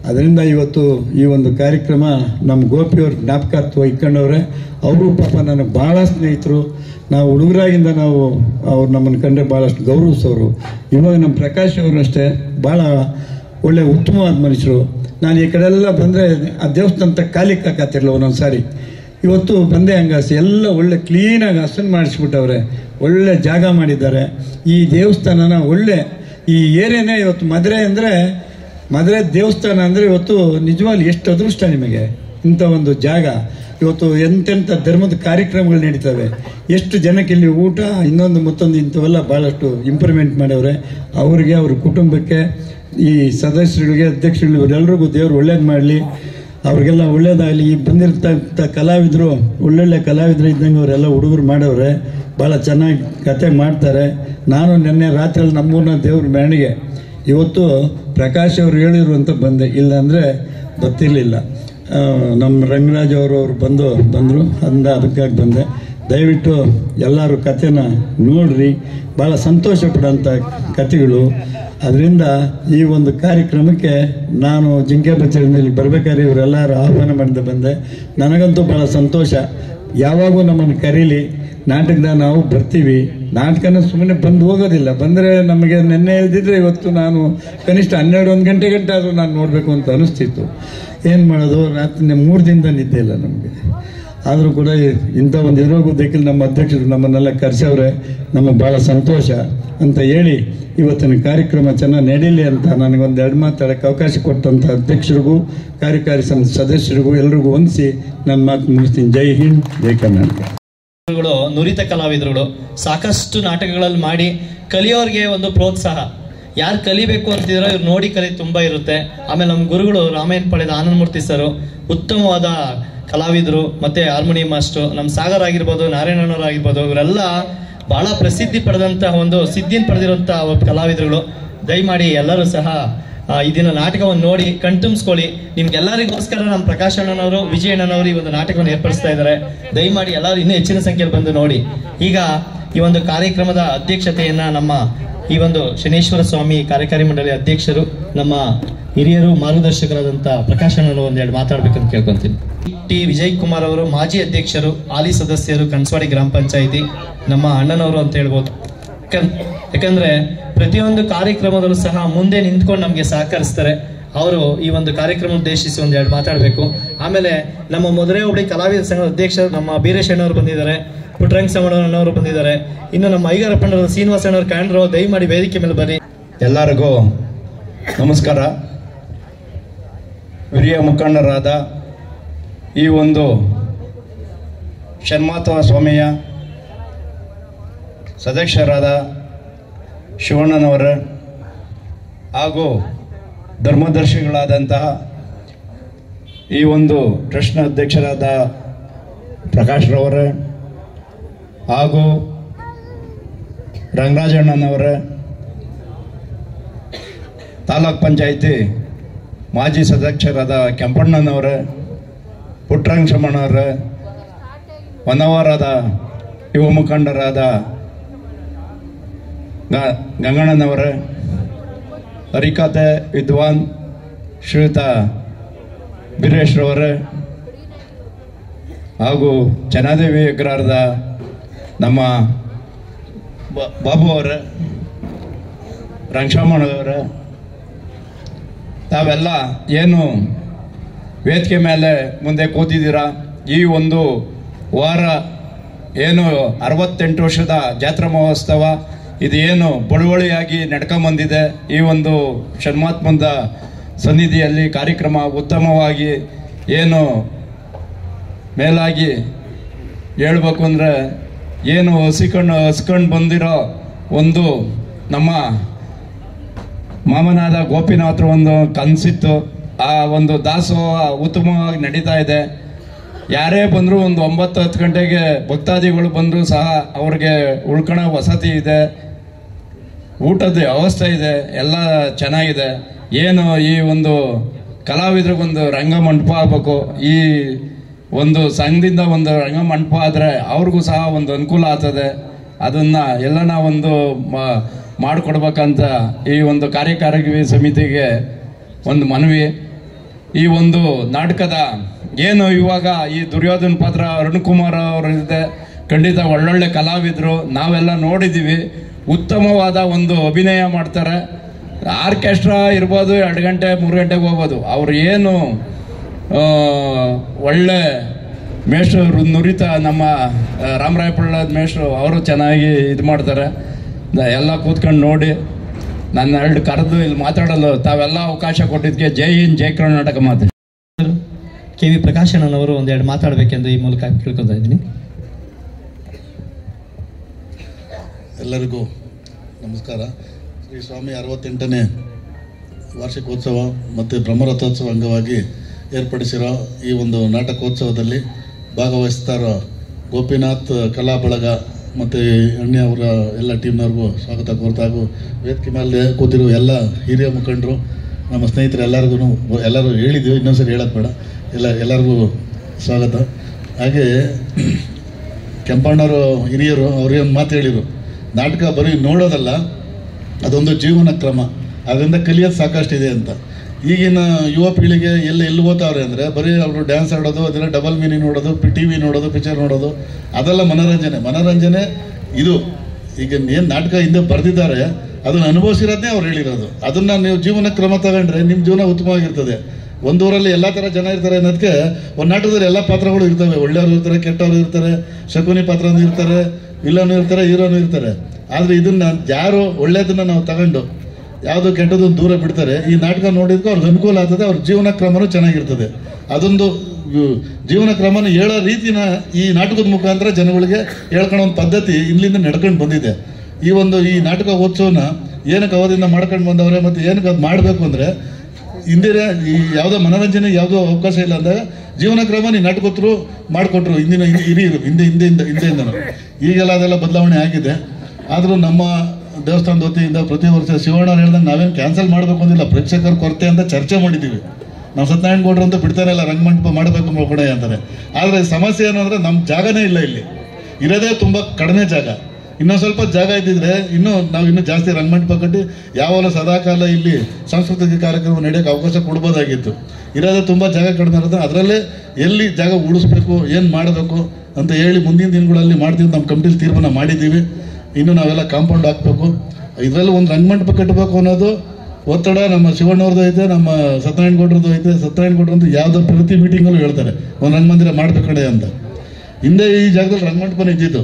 ಅದರಿಂದ ಇವತ್ತು ಈ ಒಂದು ಕಾರ್ಯಕ್ರಮ ನಮ್ಮ ಗೋಪಿಯವ್ರ ಜ್ಞಾಪಕಾರ್ಥ ಇಟ್ಕೊಂಡವ್ರೆ ಅವರು ಪಾಪ ನನಗೆ ಭಾಳ ಸ್ನೇಹಿತರು ನಾವು ಹುಡುಗರಾಗಿಂದ ನಾವು ಅವ್ರು ನಮ್ಮನ್ನು ಕಂಡ್ರೆ ಭಾಳಷ್ಟು ಗೌರವಿಸೋರು ಇವಾಗ ನಮ್ಮ ಪ್ರಕಾಶ್ ಅವರು ಅಷ್ಟೇ ಭಾಳ ಒಳ್ಳೆ ಉತ್ತಮವಾದ ಮನುಷ್ಯರು ನಾನು ಈ ಕಡೆ ಎಲ್ಲ ಬಂದರೆ ಆ ದೇವಸ್ಥಾನ ಕಾಲಿಕ್ಕೆ ಹಾಕತ್ತಿರಲ್ಲ ಒಂದೊಂದು ಸಾರಿ ಇವತ್ತು ಬಂದೆ ಹಂಗಾಸಿ ಎಲ್ಲ ಒಳ್ಳೆ ಕ್ಲೀನಾಗಿ ಹಸನ್ ಮಾಡಿಸ್ಬಿಟ್ಟವ್ರೆ ಒಳ್ಳೆ ಜಾಗ ಮಾಡಿದ್ದಾರೆ ಈ ದೇವಸ್ಥಾನನ ಒಳ್ಳೆ ಈ ಏರಿಯಾನೇ ಇವತ್ತು ಮದುವೆ ಅಂದರೆ ಮದುವೆ ದೇವಸ್ಥಾನ ಅಂದರೆ ಇವತ್ತು ನಿಜವಾಗ್ಲೂ ಎಷ್ಟು ಅದೃಷ್ಟ ನಿಮಗೆ ಇಂಥ ಒಂದು ಜಾಗ ಇವತ್ತು ಎಂತೆಂಥ ಧರ್ಮದ ಕಾರ್ಯಕ್ರಮಗಳು ನಡೀತವೆ ಎಷ್ಟು ಜನಕ್ಕೆ ಇಲ್ಲಿ ಊಟ ಇನ್ನೊಂದು ಮತ್ತೊಂದು ಇಂಥವೆಲ್ಲ ಭಾಳಷ್ಟು ಇಂಪ್ರೂವ್ಮೆಂಟ್ ಮಾಡವ್ರೆ ಅವರಿಗೆ ಅವ್ರ ಕುಟುಂಬಕ್ಕೆ ಈ ಸದಸ್ಯರಿಗೆ ಅಧ್ಯಕ್ಷರುಗಳು ಇವರೆಲ್ಲರಿಗೂ ದೇವರು ಒಳ್ಳೇದು ಮಾಡಲಿ ಅವ್ರಿಗೆಲ್ಲ ಒಳ್ಳೇದಾಗಲಿ ಈ ಬಂದಿರ್ತಕ್ಕಂಥ ಕಲಾವಿದರು ಒಳ್ಳೊಳ್ಳೆ ಕಲಾವಿದರು ಇದ್ದಂಗೆ ಅವರೆಲ್ಲ ಹುಡುಗರು ಮಾಡವ್ರೆ ಭಾಳ ಚೆನ್ನಾಗಿ ಕತೆ ಮಾಡ್ತಾರೆ ನಾನು ನಿನ್ನೆ ರಾತ್ರಿ ನಮ್ಮೂರಿನ ದೇವ್ರ ಮೆರಣಿಗೆ ಇವತ್ತು ಪ್ರಕಾಶ್ ಅವರು ಹೇಳಿರು ಅಂತ ಬಂದೆ ಇಲ್ಲಾಂದರೆ ಗೊತ್ತಿರಲಿಲ್ಲ ನಮ್ಮ ರಂಗರಾಜ್ ಅವರು ಅವ್ರು ಬಂದು ಬಂದರು ಅಂದ ಅದಕ್ಕಾಗಿ ಬಂದೆ ದಯವಿಟ್ಟು ಎಲ್ಲರೂ ಕಥೆನ ನೋಡ್ರಿ ಭಾಳ ಸಂತೋಷ ಪಡೋಂಥ ಕಥೆಗಳು ಅದರಿಂದ ಈ ಒಂದು ಕಾರ್ಯಕ್ರಮಕ್ಕೆ ನಾನು ಜಿಂಕೆ ಬಚ್ಚಲಿನಲ್ಲಿ ಬರಬೇಕಾದ್ರೆ ಇವರೆಲ್ಲರೂ ಆಹ್ವಾನ ಮಾಡಿದ ಬಂದೆ ನನಗಂತೂ ಭಾಳ ಸಂತೋಷ ಯಾವಾಗೂ ನಮ್ಮನ್ನು ಕರೀಲಿ ನಾಟಕದ ನಾವು ಬರ್ತೀವಿ ನಾಟಕನ ಸುಮ್ಮನೆ ಬಂದು ಹೋಗೋದಿಲ್ಲ ಬಂದರೆ ನಮಗೆ ನೆನ್ನೆ ಇದ್ದಿದ್ರೆ ಇವತ್ತು ನಾನು ಕನಿಷ್ಠ ಹನ್ನೆರಡು ಒಂದು ಗಂಟೆ ಗಂಟೆ ಆದರೂ ನಾನು ನೋಡಬೇಕು ಅಂತ ಅನಿಸ್ತಿತ್ತು ಏನು ಮಾಡೋದು ರಾತ್ರಿ ಮೂರು ದಿನದ ನಿದ್ದೆ ಇಲ್ಲ ನಮಗೆ ಆದರೂ ಕೂಡ ಇಂಥ ಒಂದು ಇರೋಗೋದಕ್ಕಿಲ್ಲ ನಮ್ಮ ಅಧ್ಯಕ್ಷರು ನಮ್ಮನ್ನೆಲ್ಲ ಕರೆಸವ್ರೆ ನಮಗೆ ಭಾಳ ಸಂತೋಷ ಅಂತ ಹೇಳಿ ಇವತ್ತಿನ ಕಾರ್ಯಕ್ರಮ ಚೆನ್ನಾಗಿ ನಡೀಲಿ ಅಂತ ನನಗೊಂದು ಎರಡು ಮಾತಾಡೋಕ್ಕೆ ಅವಕಾಶ ಕೊಟ್ಟಂಥ ಅಧ್ಯಕ್ಷರಿಗೂ ಕಾರ್ಯಕಾರಿ ಸಮಿತಿ ಸದಸ್ಯರಿಗೂ ಎಲ್ರಿಗೂ ಹೊಂದಿಸಿ ನನ್ನ ಮಾತು ಮುಗಿಸ್ತೀನಿ ಜೈ ಹಿಂದ್ ಜೈ ಕರ್ನಾಟಕ ಗಳು ನುರಿತ ಕಲಾವಿದರುಗಳು ಸಾಕಷ್ಟು ನಾಟಕಗಳಲ್ಲಿ ಮಾಡಿ ಕಲಿಯೋರ್ಗೆ ಒಂದು ಪ್ರೋತ್ಸಾಹ ಯಾರು ಕಲಿಬೇಕು ಅಂತಿದ್ರೋ ಇವ್ರು ನೋಡಿ ಕಲಿ ತುಂಬಾ ಇರುತ್ತೆ ಆಮೇಲೆ ನಮ್ಮ ಗುರುಗಳು ರಾಮಾಯಣ ಪಡೆದ ಆನಂದಮೂರ್ತಿ ಸರ್ ಉತ್ತಮವಾದ ಕಲಾವಿದರು ಮತ್ತೆ ಹಾರ್ಮೋನಿಯಂ ಮಾಸ್ಟರ್ ನಮ್ಮ ಸಾಗರ್ ಆಗಿರ್ಬೋದು ನಾರಾಯಣನವರು ಆಗಿರ್ಬೋದು ಇವರೆಲ್ಲ ಬಹಳ ಪ್ರಸಿದ್ಧಿ ಪಡೆದಂತಹ ಒಂದು ಸಿದ್ಧಿಯನ್ನು ಪಡೆದಿರುವಂತಹ ಒಬ್ಬ ಕಲಾವಿದರುಗಳು ದಯಮಾಡಿ ಎಲ್ಲರೂ ಸಹ ಆ, ಈ ದಿನ ನಾಟಕವನ್ನು ನೋಡಿ ಕಣ್ತುಂಬಿಸ್ಕೊಳ್ಳಿ ನಿಮ್ಗೆಲ್ಲರಿಗೋಸ್ಕರ ನಮ್ಮ ಪ್ರಕಾಶ್ ಅಣ್ಣನವರು ವಿಜಯ ಅಣ್ಣನವರು ಈ ಒಂದು ನಾಟಕವನ್ನು ಏರ್ಪಡಿಸ್ತಾ ಇದ್ದಾರೆ ದಯಮಾಡಿ ಎಲ್ಲರೂ ಇನ್ನೂ ಹೆಚ್ಚಿನ ಸಂಖ್ಯೆಯಲ್ಲಿ ಬಂದು ನೋಡಿ ಈಗ ಈ ಒಂದು ಕಾರ್ಯಕ್ರಮದ ಅಧ್ಯಕ್ಷತೆಯನ್ನ ನಮ್ಮ ಈ ಒಂದು ಶನೇಶ್ವರ ಸ್ವಾಮಿ ಕಾರ್ಯಕಾರಿ ಮಂಡಳಿ ಅಧ್ಯಕ್ಷರು ನಮ್ಮ ಹಿರಿಯರು ಮಾರ್ಗದರ್ಶಕರಾದಂತ ಪ್ರಕಾಶ್ ಅಣ್ಣನವರು ಒಂದೆರಡು ಮಾತಾಡ್ಬೇಕಂತ ಕೇಳ್ಕೊಂತೀನಿ ಟಿ ವಿಜಯ್ ಕುಮಾರ್ ಅವರು ಮಾಜಿ ಅಧ್ಯಕ್ಷರು ಹಾಲಿ ಸದಸ್ಯರು ಕನ್ಸ್ವಾಡಿ ಗ್ರಾಮ ಪಂಚಾಯಿತಿ ನಮ್ಮ ಅಣ್ಣನವರು ಅಂತ ಹೇಳ್ಬೋದು ಯಾಕಂದ್- ಯಾಕಂದ್ರೆ ಪ್ರತಿಯೊಂದು ಕಾರ್ಯಕ್ರಮದಲ್ಲೂ ಸಹ ಮುಂದೆ ನಿಂತ್ಕೊಂಡು ನಮಗೆ ಸಹಕರಿಸ್ತಾರೆ ಅವರು ಈ ಒಂದು ಕಾರ್ಯಕ್ರಮ ಉದ್ದೇಶಿಸಿ ಒಂದ್ ಎರಡು ಮಾತಾಡಬೇಕು ಆಮೇಲೆ ನಮ್ಮ ಮಧುರೆ ಹುಡಿ ಕಲಾವಿದ ಸಂಘದ ಅಧ್ಯಕ್ಷರು ನಮ್ಮ ಬೀರೇಶ್ ಅಣ್ಣವರು ಬಂದಿದ್ದಾರೆ ಪುಟ್ಟರಂಗ ಅಣ್ಣವರು ಬಂದಿದ್ದಾರೆ ಇನ್ನು ನಮ್ಮ ಐಗಾರಪ್ಪಣ್ಣವರು ಶ್ರೀನಿವಾಸ ಅಣ್ಣವರು ಕಾಣ್ರು ದಯಮಾಡಿ ವೇದಿಕೆ ಮೇಲೆ ಬನ್ನಿ ಎಲ್ಲರಿಗೂ ನಮಸ್ಕಾರ ಹಿರಿಯ ಮುಖಂಡರಾದ ಈ ಒಂದು ಶನ್ಮಾತವ ಸ್ವಾಮಿಯ ಸದಸ್ಯರಾದ ಶಿವಣ್ಣನವರ ಹಾಗೂ ಧರ್ಮದರ್ಶಿಗಳಾದಂತಹ ಈ ಒಂದು ಟ್ರಸ್ಟ್ನ ಅಧ್ಯಕ್ಷರಾದ ಪ್ರಕಾಶ್ರವರ ಹಾಗೂ ರಂಗರಾಜಣ್ಣನವರ ತಾಲೂಕ್ ಪಂಚಾಯಿತಿ ಮಾಜಿ ಸದಸ್ಯರಾದ ಕೆಂಪಣ್ಣನವರ ಪುಟ್ಟರಂಗ ಶಮಣ್ಣವರ ವನವಾರದ ಯುವ ಮುಖಂಡರಾದ ಗ- ಗಂಗಣ್ಣನವರ ಹರಿಕತೆ ವಿದ್ವಾನ್ ಶ್ರೀಯುತ ಬೀರೇಶ್ರವರ ಹಾಗೂ ಚನಾದೇವಿ ಅಗ್ರಹಾರದ ನಮ್ಮ ಬ- ಬಾಬು ಅವರ ರಂಗಶಾಮಣ್ಣವರ ತಾವೆಲ್ಲ ಏನು ವೇದಿಕೆ ಮೇಲೆ ಮುಂದೆ ಕೂತಿದ್ದೀರಾ ಈ ಒಂದು ವಾರ ಏನು ಅರವತ್ತೆಂಟು ವರ್ಷದ ಜಾತ್ರಾ ಮಹೋತ್ಸವ ಇದು ಏನು ಬಳುವಳಿಯಾಗಿ ನಡ್ಕೊಂಬಂದಿದೆ ಈ ಒಂದು ಷಣ್ಮಾತ್ಮದ ಸನ್ನಿಧಿಯಲ್ಲಿ ಕಾರ್ಯಕ್ರಮ ಉತ್ತಮವಾಗಿ ಏನು ಮೇಲಾಗಿ ಹೇಳ್ಬೇಕು ಅಂದರೆ ಏನು ಹಸಿಕೊಂಡು ಹಸ್ಕೊಂಡು ಬಂದಿರೋ ಒಂದು ನಮ್ಮ ಮಾಮನಾದ ಗೋಪಿನಾಥ್ರ ಒಂದು ಕನಸಿತ್ತು ಆ ಒಂದು ದಾಸೋಹ ಉತ್ತಮವಾಗಿ ನಡೀತಾ ಇದೆ ಯಾರೇ ಬಂದರೂ ಒಂದು ಒಂಬತ್ತು ಹತ್ತು ಗಂಟೆಗೆ ಭಕ್ತಾದಿಗಳು ಬಂದರೂ ಸಹ ಅವ್ರಿಗೆ ಉಳ್ಕೊಳೋ ವಸತಿ ಇದೆ ಊಟದ ವ್ಯವಸ್ಥೆ ಇದೆ ಎಲ್ಲ ಚೆನ್ನಾಗಿದೆ ಏನು ಈ ಒಂದು ಕಲಾವಿದ್ರಿಗೊಂದು ರಂಗ ಮಂಟಪ ಆಗಬೇಕು ಈ ಒಂದು ಸಂಘದಿಂದ ಒಂದು ರಂಗ ಮಂಟಪ ಆದರೆ ಅವ್ರಿಗೂ ಸಹ ಒಂದು ಅನುಕೂಲ ಆಗ್ತದೆ ಅದನ್ನ ಎಲ್ಲನ ಒಂದು ಮ- ಮಾಡಿಕೊಡ್ಬೇಕಂತ ಈ ಒಂದು ಕಾರ್ಯಕಾರಿ ಸಮಿತಿಗೆ ಒಂದು ಮನವಿ ಈ ಒಂದು ನಾಟಕದ ಏನು ಇವಾಗ ಈ ದುರ್ಯೋಧನ ಪಾತ್ರ ಅರುಣ್ ಕುಮಾರ್ ಅವರಿದೆ ಖಂಡಿತ ಒಳ್ಳೊಳ್ಳೆ ಕಲಾವಿದರು ನಾವೆಲ್ಲ ನೋಡಿದ್ದೀವಿ ಉತ್ತಮವಾದ ಒಂದು ಅಭಿನಯ ಮಾಡ್ತಾರೆ ಆರ್ಕೆಸ್ಟ್ರಾ ಇರ್ಬೋದು ಎರಡು ಗಂಟೆ ಮೂರು ಗಂಟೆಗೆ ಹೋಗ್ಬೋದು ಅವ್ರು ಏನು ಆ, ಒಳ್ಳೆ ಮೇಷ್ಟ್ರು ನುರಿತ ನಮ್ಮ ಆ, ರಾಮರಾಯಪಳ್ಳದ ಮೇಷ್ಟ್ರು ಅವರು ಚೆನ್ನಾಗಿ ಇದು ಮಾಡ್ತಾರೆ ನ- ಎಲ್ಲ ಕೂತ್ಕೊಂಡು ನೋಡಿ ನನ್ನ ಎರಡು ಕರೆದು ಇಲ್ಲಿ ಮಾತಾಡಲು ತಾವೆಲ್ಲ ಅವಕಾಶ ಕೊಟ್ಟಿದ್ದಕ್ಕೆ ಜೈ ಹಿಂದ್ ಜೈ ಕರ್ನಾಟಕ ಮಾತು ಕೆ ವಿ ಪ್ರಕಾಶಣ್ಣನವರು ಒಂದೆರಡು ಮಾತಾಡಬೇಕೆಂದು ಈ ಮೂಲಕ ಕೇಳ್ಕೊತಾ ಇದ್ದೀನಿ ಎಲ್ಲರಿಗೂ ನಮಸ್ಕಾರ ಶ್ರೀ ಸ್ವಾಮಿ ಅರವತ್ತೆಂಟನೇ ವಾರ್ಷಿಕೋತ್ಸವ ಮತ್ತು ಬ್ರಹ್ಮರಥೋತ್ಸವ ಅಂಗವಾಗಿ ಏರ್ಪಡಿಸಿರೋ ಈ ಒಂದು ನಾಟಕೋತ್ಸವದಲ್ಲಿ ಭಾಗವಹಿಸ್ತಾ ಇರೋ ಗೋಪಿನಾಥ್ ಕಲಾ ಬಳಗ ಮತ್ತು ಅಣ್ಣ ಅವರ ಎಲ್ಲ ಟೀಮ್ನವ್ರಿಗೂ ಸ್ವಾಗತ ಕೋರ್ತಾ ಹಾಗೂ ವೇದಿಕೆ ಮೇಲೆ ಕೂತಿರೋ ಎಲ್ಲ ಹಿರಿಯ ಮುಖಂಡರು ನಮ್ಮ ಸ್ನೇಹಿತರು ಎಲ್ಲರಿಗೂ ಎಲ್ಲರೂ ಹೇಳಿದ್ದೀವಿ ಇನ್ನೊಂದ್ಸರಿ ಹೇಳೋದು ಬೇಡ ಎಲ್ಲ ಎಲ್ಲರಿಗೂ ಸ್ವಾಗತ ಹಾಗೆ ಕೆಂಪಣ್ಣವರು ಹಿರಿಯರು ಅವ್ರಿಗೆ ಒಂದು ಮಾತು ಹೇಳಿದರು ನಾಟಕ ಬರೀ ನೋಡೋದಲ್ಲ ಅದೊಂದು ಜೀವನ ಕ್ರಮ ಅದರಿಂದ ಕಲಿಯೋದು ಸಾಕಷ್ಟಿದೆ ಅಂತ ಈಗಿನ ಯುವ ಪೀಳಿಗೆ ಎಲ್ಲ ಎಲ್ಲಿ ಓದ್ತಾವ್ರೆ ಅಂದರೆ ಬರೀ ಅವರು ಡ್ಯಾನ್ಸ್ ಆಡೋದು ಅದೆಲ್ಲ ಡಬಲ್ ಮೀನಿ ನೋಡೋದು ಪಿ ಟಿ ವಿ ನೋಡೋದು ಪಿಕ್ಚರ್ ನೋಡೋದು ಅದೆಲ್ಲ ಮನೋರಂಜನೆ ಮನೋರಂಜನೆ ಇದು ಈಗ ಏನು ನಾಟಕ ಹಿಂದೆ ಬರೆದಿದ್ದಾರೆ ಅದನ್ನ ಅನುಭವಿಸಿರೋದನ್ನೇ ಅವ್ರು ಹೇಳಿರೋದು ಅದನ್ನ ನೀವು ಜೀವನ ಕ್ರಮ ತಗೊಂಡ್ರೆ ನಿಮ್ಮ ಜೀವನ ಉತ್ತಮವಾಗಿರ್ತದೆ ಒಂದೂರಲ್ಲಿ ಎಲ್ಲ ಥರ ಜನ ಇರ್ತಾರೆ ಅನ್ನೋದಕ್ಕೆ ಒಂದು ನಾಟಕದಲ್ಲಿ ಎಲ್ಲ ಪಾತ್ರಗಳು ಇರ್ತವೆ ಒಳ್ಳೆಯವರು ಇರ್ತಾರೆ ಕೆಟ್ಟವರು ಇರ್ತಾರೆ ಶಕುನಿ ಪಾತ್ರನೂ ಇರ್ತಾರೆ ವಿಲನು ಇರ್ತಾರೆ ಹೀರೋನು ಇರ್ತಾರೆ ಆದರೆ ಇದನ್ನ ಯಾರು ಒಳ್ಳೆಯದನ್ನ ನಾವು ತಗೊಂಡು ಯಾವುದು ಕೆಟ್ಟದ್ದು ದೂರ ಬಿಡ್ತಾರೆ ಈ ನಾಟಕ ನೋಡಿದ್ಕೋ ಅವ್ರಿಗೆ ಅನುಕೂಲ ಆಗ್ತದೆ ಅವ್ರ ಜೀವನ ಕ್ರಮನೂ ಚೆನ್ನಾಗಿರ್ತದೆ ಅದೊಂದು ಇವ್- ಜೀವನ ಕ್ರಮನ ಹೇಳೋ ರೀತಿನ ಈ ನಾಟಕದ ಮುಖಾಂತರ ಜನಗಳಿಗೆ ಹೇಳ್ಕೊಳ್ಳೋ ಒಂದು ಪದ್ಧತಿ ಇಲ್ಲಿಂದ ನಡ್ಕೊಂಡು ಬಂದಿದೆ ಈ ಒಂದು ಈ ನಾಟಕ ಉತ್ಸವನ ಏನಕ್ಕೆ ಅವಧಿಯಿಂದ ಮಾಡ್ಕೊಂಡು ಬಂದವ್ರೆ ಮತ್ತು ಏನಕ್ಕೆ ಅದು ಮಾಡಬೇಕು ಅಂದರೆ ಹಿಂದಿನ ಈ ಯಾವುದೋ ಮನೋರಂಜನೆಗೆ ಯಾವುದೋ ಅವಕಾಶ ಇಲ್ಲ ಅಂದಾಗ ಜೀವನ ಕ್ರಮ ಈ ನಾಟಕೋತ್ರು ಮಾಡಿಕೊಟ್ರು ಹಿಂದಿನ ಹಿರಿ- ಹಿರಿಯರು ಹಿಂದೆ ಹಿಂದೆಯಿಂದ ಹಿಂದೆಯಿಂದನು ಈಗೆಲ್ಲ ಅದೆಲ್ಲ ಬದಲಾವಣೆ ಆಗಿದೆ ಆದರೂ ನಮ್ಮ ದೇವಸ್ಥಾನದ ವತಿಯಿಂದ ಪ್ರತಿ ವರ್ಷ ಶಿವಣ್ಣ ಹೇಳ್ದಂಗೆ ನಾವೇನು ಕ್ಯಾನ್ಸಲ್ ಮಾಡಬೇಕು ಅಂದಿಲ್ಲ ಪ್ರೇಕ್ಷಕರ ಕೊರತೆ ಅಂತ ಚರ್ಚೆ ಮಾಡಿದ್ದೀವಿ ನಾವು ಸತ್ಯನಾರಾಯಣ ಗೌಡ್ರು ಅಂತ ಬಿಡ್ತಾನೆ ಇಲ್ಲ ರಂಗಮಂಟಪ ಮಾಡಬೇಕು ಮಾಡ್ಕೊಡೆ ಅಂತಾರೆ ಆದರೆ ಸಮಸ್ಯೆ ಏನು ಅಂದರೆ ನಮ್ಮ ಜಾಗನೇ ಇಲ್ಲ ಇಲ್ಲಿ ಇರೋದೇ ತುಂಬ ಕಡಿಮೆ ಜಾಗ ಇನ್ನೊಂದು ಸ್ವಲ್ಪ ಜಾಗ ಇದ್ದಿದ್ರೆ ಇನ್ನೂ ನಾವು ಇನ್ನೂ ಜಾಸ್ತಿ ರಂಗಮಂಟಪ ಕಟ್ಟಿ ಯಾವಾಗ ಸದಾಕಾಲ ಇಲ್ಲಿ ಸಾಂಸ್ಕೃತಿಕ ಕಾರ್ಯಕ್ರಮ ನಡೆಯೋಕೆ ಅವಕಾಶ ಕೊಡ್ಬೋದಾಗಿತ್ತು ಇರೋದೇ ತುಂಬ ಜಾಗ ಕಡಿಮೆ ಇರೋದು ಅದರಲ್ಲೇ ಎಲ್ಲಿ ಜಾಗ ಉಳಿಸ್ಬೇಕು ಏನು ಮಾಡಬೇಕು ಅಂತ ಹೇಳಿ ಮುಂದಿನ ದಿನಗಳಲ್ಲಿ ಮಾಡ್ತೀವಿ ಅಂತ ನಮ್ಮ ಕಮಿಟಿಲಿ ತೀರ್ಮಾನ ಮಾಡಿದ್ದೀವಿ ಇನ್ನು ನಾವೆಲ್ಲ ಕಾಂಪೌಂಡ್ ಹಾಕಬೇಕು ಇದರಲ್ಲಿ ಒಂದು ರಂಗಮಂಟಪ ಕಟ್ಟಬೇಕು ಅನ್ನೋದು ಒತ್ತಡ ನಮ್ಮ ಶಿವಣ್ಣವ್ರದ್ದು ಐತೆ ನಮ್ಮ ಸತ್ಯನಾರಾಯಣ ಗೌಡ್ರದ್ದು ಐತೆ ಸತ್ಯನಾರಾಯಣ ಗೌಡ್ರು ಅಂತ ಯಾವುದೋ ಪ್ರತಿ ಮೀಟಿಂಗಲ್ಲೂ ಹೇಳ್ತಾರೆ ಒಂದು ರಂಗಮಂದಿರ ಮಾಡ್ಬೇಕಡೆ ಅಂತ ಹಿಂದೆ ಈ ಜಾಗದಲ್ಲಿ ರಂಗಮಂಟಪನ ಇದ್ದಿದ್ದು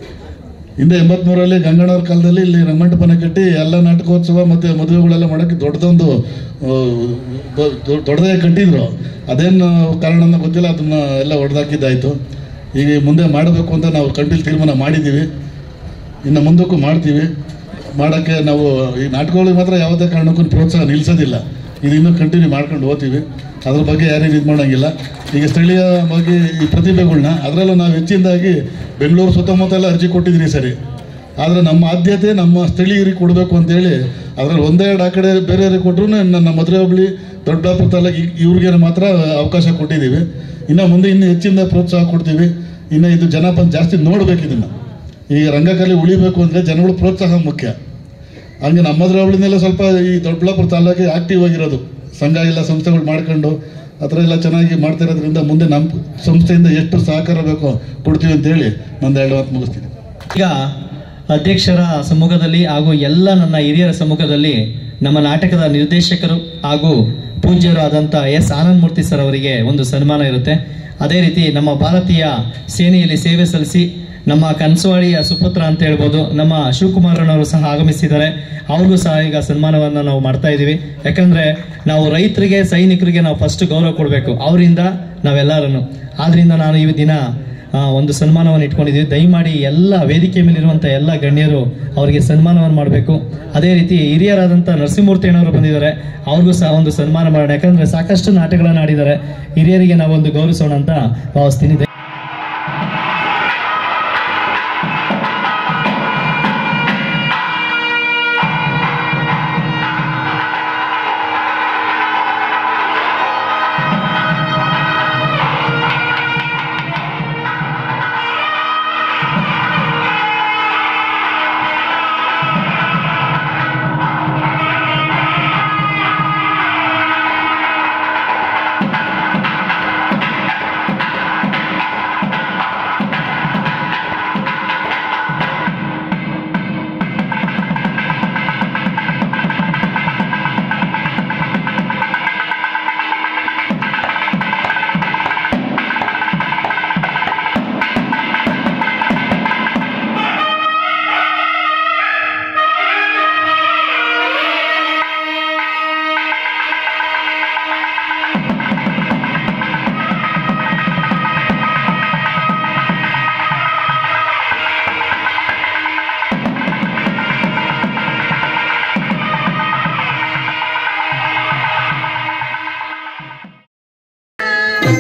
ಹಿಂದೆ ಎಂಬತ್ಮೂರರಲ್ಲಿ ಗಂಗಣ್ಣವ್ರ ಕಾಲದಲ್ಲಿ ಇಲ್ಲಿ ರಂಗಮಂಟಪನ ಕಟ್ಟಿ ಎಲ್ಲ ನಾಟಕೋತ್ಸವ ಮತ್ತು ಮದುವೆಗಳೆಲ್ಲ ಮಾಡೋಕ್ಕೆ ದೊಡ್ಡದೊಂದು ಆ, ದೊ- ದೊ- ದೊಡ್ಡದಾಗಿ ಕಟ್ಟಿದ್ರು ಅದೇನು ಕಾರಣ ಗೊತ್ತಿಲ್ಲ ಅದನ್ನ ಎಲ್ಲ ಹೊಡೆದಾಕಿದ್ದಾಯ್ತು ಈಗ ಮುಂದೆ ಮಾಡಬೇಕು ಅಂತ ನಾವು ಕಂಟಿಲ್ ತೀರ್ಮಾನ ಮಾಡಿದ್ದೀವಿ ಇನ್ನು ಮುಂದಕ್ಕೂ ಮಾಡ್ತೀವಿ ಮಾಡೋಕ್ಕೆ ನಾವು ಈ ನಾಟಕಗಳಿಗೆ ಮಾತ್ರ ಯಾವುದೇ ಕಾರಣಕ್ಕೂ ಪ್ರೋತ್ಸಾಹ ನಿಲ್ಲಿಸೋದಿಲ್ಲ ಇದು ಇನ್ನೂ ಕಂಟಿನ್ಯೂ ಮಾಡ್ಕೊಂಡು ಹೋಗ್ತೀವಿ ಅದ್ರ ಬಗ್ಗೆ ಯಾರೇನು ಇದು ಮಾಡೋಂಗಿಲ್ಲ ಈಗ ಸ್ಥಳೀಯವಾಗಿ ಈ ಪ್ರತಿಭೆಗಳ್ನ ಅದರಲ್ಲೂ ನಾವು ಹೆಚ್ಚಿನದಾಗಿ ಬೆಂಗಳೂರು ಸುತ್ತಮುತ್ತ ಎಲ್ಲ ಅರ್ಜಿ ಕೊಟ್ಟಿದ್ರಿ ಸರಿ ಆದರೆ ನಮ್ಮ ಆದ್ಯತೆ ನಮ್ಮ ಸ್ಥಳೀಯರಿಗೆ ಕೊಡಬೇಕು ಅಂತೇಳಿ ಅದರಲ್ಲಿ ಒಂದೇ ಎರಡು ಆ ಕಡೆ ಬೇರೆಯವ್ರಿಗೆ ಕೊಟ್ಟರು ನಮ್ಮ ಮದುವೆ ಹೋಬಳಿ ದೊಡ್ಡಬಳ್ಳಾಪುರ ತಾಲೂಕು ಇ- ಇವ್ರಿಗೆ ಮಾತ್ರ ಅವಕಾಶ ಕೊಟ್ಟಿದ್ದೀವಿ ಇನ್ನು ಮುಂದೆ ಇನ್ನೂ ಹೆಚ್ಚಿನ ಪ್ರೋತ್ಸಾಹ ಕೊಡ್ತೀವಿ ಇನ್ನು ಇದು ಜನ ಬಂದು ಜಾಸ್ತಿ ನೋಡ್ಬೇಕು ಇದನ್ನು ಈಗ ರಂಗಕಲೆ ಉಳಿಬೇಕು ಅಂದರೆ ಜನಗಳು ಪ್ರೋತ್ಸಾಹ ಮುಖ್ಯ ಹಂಗೆ ನಮ್ಮ ಮದುವೆಗಳಿಂದೆಲ್ಲ ಸ್ವಲ್ಪ ಈ ದೊಡ್ಡಬಳ್ಳಾಪುರ ತಾಲೂಕಿಗೆ ಆಕ್ಟಿವ್ ಆಗಿರೋದು ಸಂಘ ಎಲ್ಲ ಸಂಸ್ಥೆಗಳು ಮಾಡ್ಕೊಂಡು ಆ ಥರ ಎಲ್ಲ ಚೆನ್ನಾಗಿ ಮಾಡ್ತಿರೋದ್ರಿಂದ ಮುಂದೆ ನಮ್ಮ ಸಂಸ್ಥೆಯಿಂದ ಎಷ್ಟು ಸಹಕಾರ ಬೇಕೋ ಕೊಡ್ತೀವಿ ಅಂತೇಳಿ ನಂದು ಎರಡು ಮಾತು ಮುಗಿಸ್ತೀನಿ ಈಗ ಅಧ್ಯಕ್ಷರ ಸಮ್ಮುಖದಲ್ಲಿ ಹಾಗೂ ಎಲ್ಲ ನನ್ನ ಹಿರಿಯರ ಸಮ್ಮುಖದಲ್ಲಿ ನಮ್ಮ ನಾಟಕದ ನಿರ್ದೇಶಕರು ಹಾಗೂ ಪೂಜ್ಯರು ಆದಂಥ ಎಸ್ ಆನಂದ್ ಮೂರ್ತಿ ಸರ್ ಅವರಿಗೆ ಒಂದು ಸನ್ಮಾನ ಇರುತ್ತೆ ಅದೇ ರೀತಿ ನಮ್ಮ ಭಾರತೀಯ ಸೇನೆಯಲ್ಲಿ ಸೇವೆ ಸಲ್ಲಿಸಿ ನಮ್ಮ ಕನ್ಸವಾಡಿಯ ಸುಪುತ್ರ ಅಂತ ಹೇಳ್ಬೋದು ನಮ್ಮ ಶಿವಕುಮಾರನವರು ಸಹ ಆಗಮಿಸಿದ್ದಾರೆ ಅವ್ರಿಗೂ ಸಹ ಈಗ ಸನ್ಮಾನವನ್ನು ನಾವು ಮಾಡ್ತಾ ಇದ್ದೀವಿ ಯಾಕಂದ್ರೆ ನಾವು ರೈತರಿಗೆ ಸೈನಿಕರಿಗೆ ನಾವು ಫಸ್ಟ್ ಗೌರವ ಕೊಡಬೇಕು ಅವರಿಂದ ನಾವೆಲ್ಲರನ್ನು ಆದ್ರಿಂದ ನಾನು ಈ ದಿನ ಆ, ಒಂದು ಸನ್ಮಾನವನ್ನು ಇಟ್ಕೊಂಡಿದ್ದೀವಿ ದಯಮಾಡಿ ಎಲ್ಲ ವೇದಿಕೆ ಮೇಲಿರುವಂಥ ಎಲ್ಲ ಗಣ್ಯರು ಅವರಿಗೆ ಸನ್ಮಾನವನ್ನು ಮಾಡಬೇಕು ಅದೇ ರೀತಿ ಹಿರಿಯರಾದಂಥ ನರಸಿಂಹಮೂರ್ತಿ ಅಣ್ಣವರು ಬಂದಿದ್ದಾರೆ ಅವ್ರಿಗೂ ಸಹ ಒಂದು ಸನ್ಮಾನ ಮಾಡೋಣ ಯಾಕಂದ್ರೆ ಸಾಕಷ್ಟು ನಾಟಕಗಳನ್ನು ಆಡಿದ್ದಾರೆ ಹಿರಿಯರಿಗೆ ನಾವೊಂದು ಗೌರವಿಸೋಣ ಅಂತ ಭಾವಿಸ್ತೀನಿ ದಯ-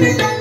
Thank you.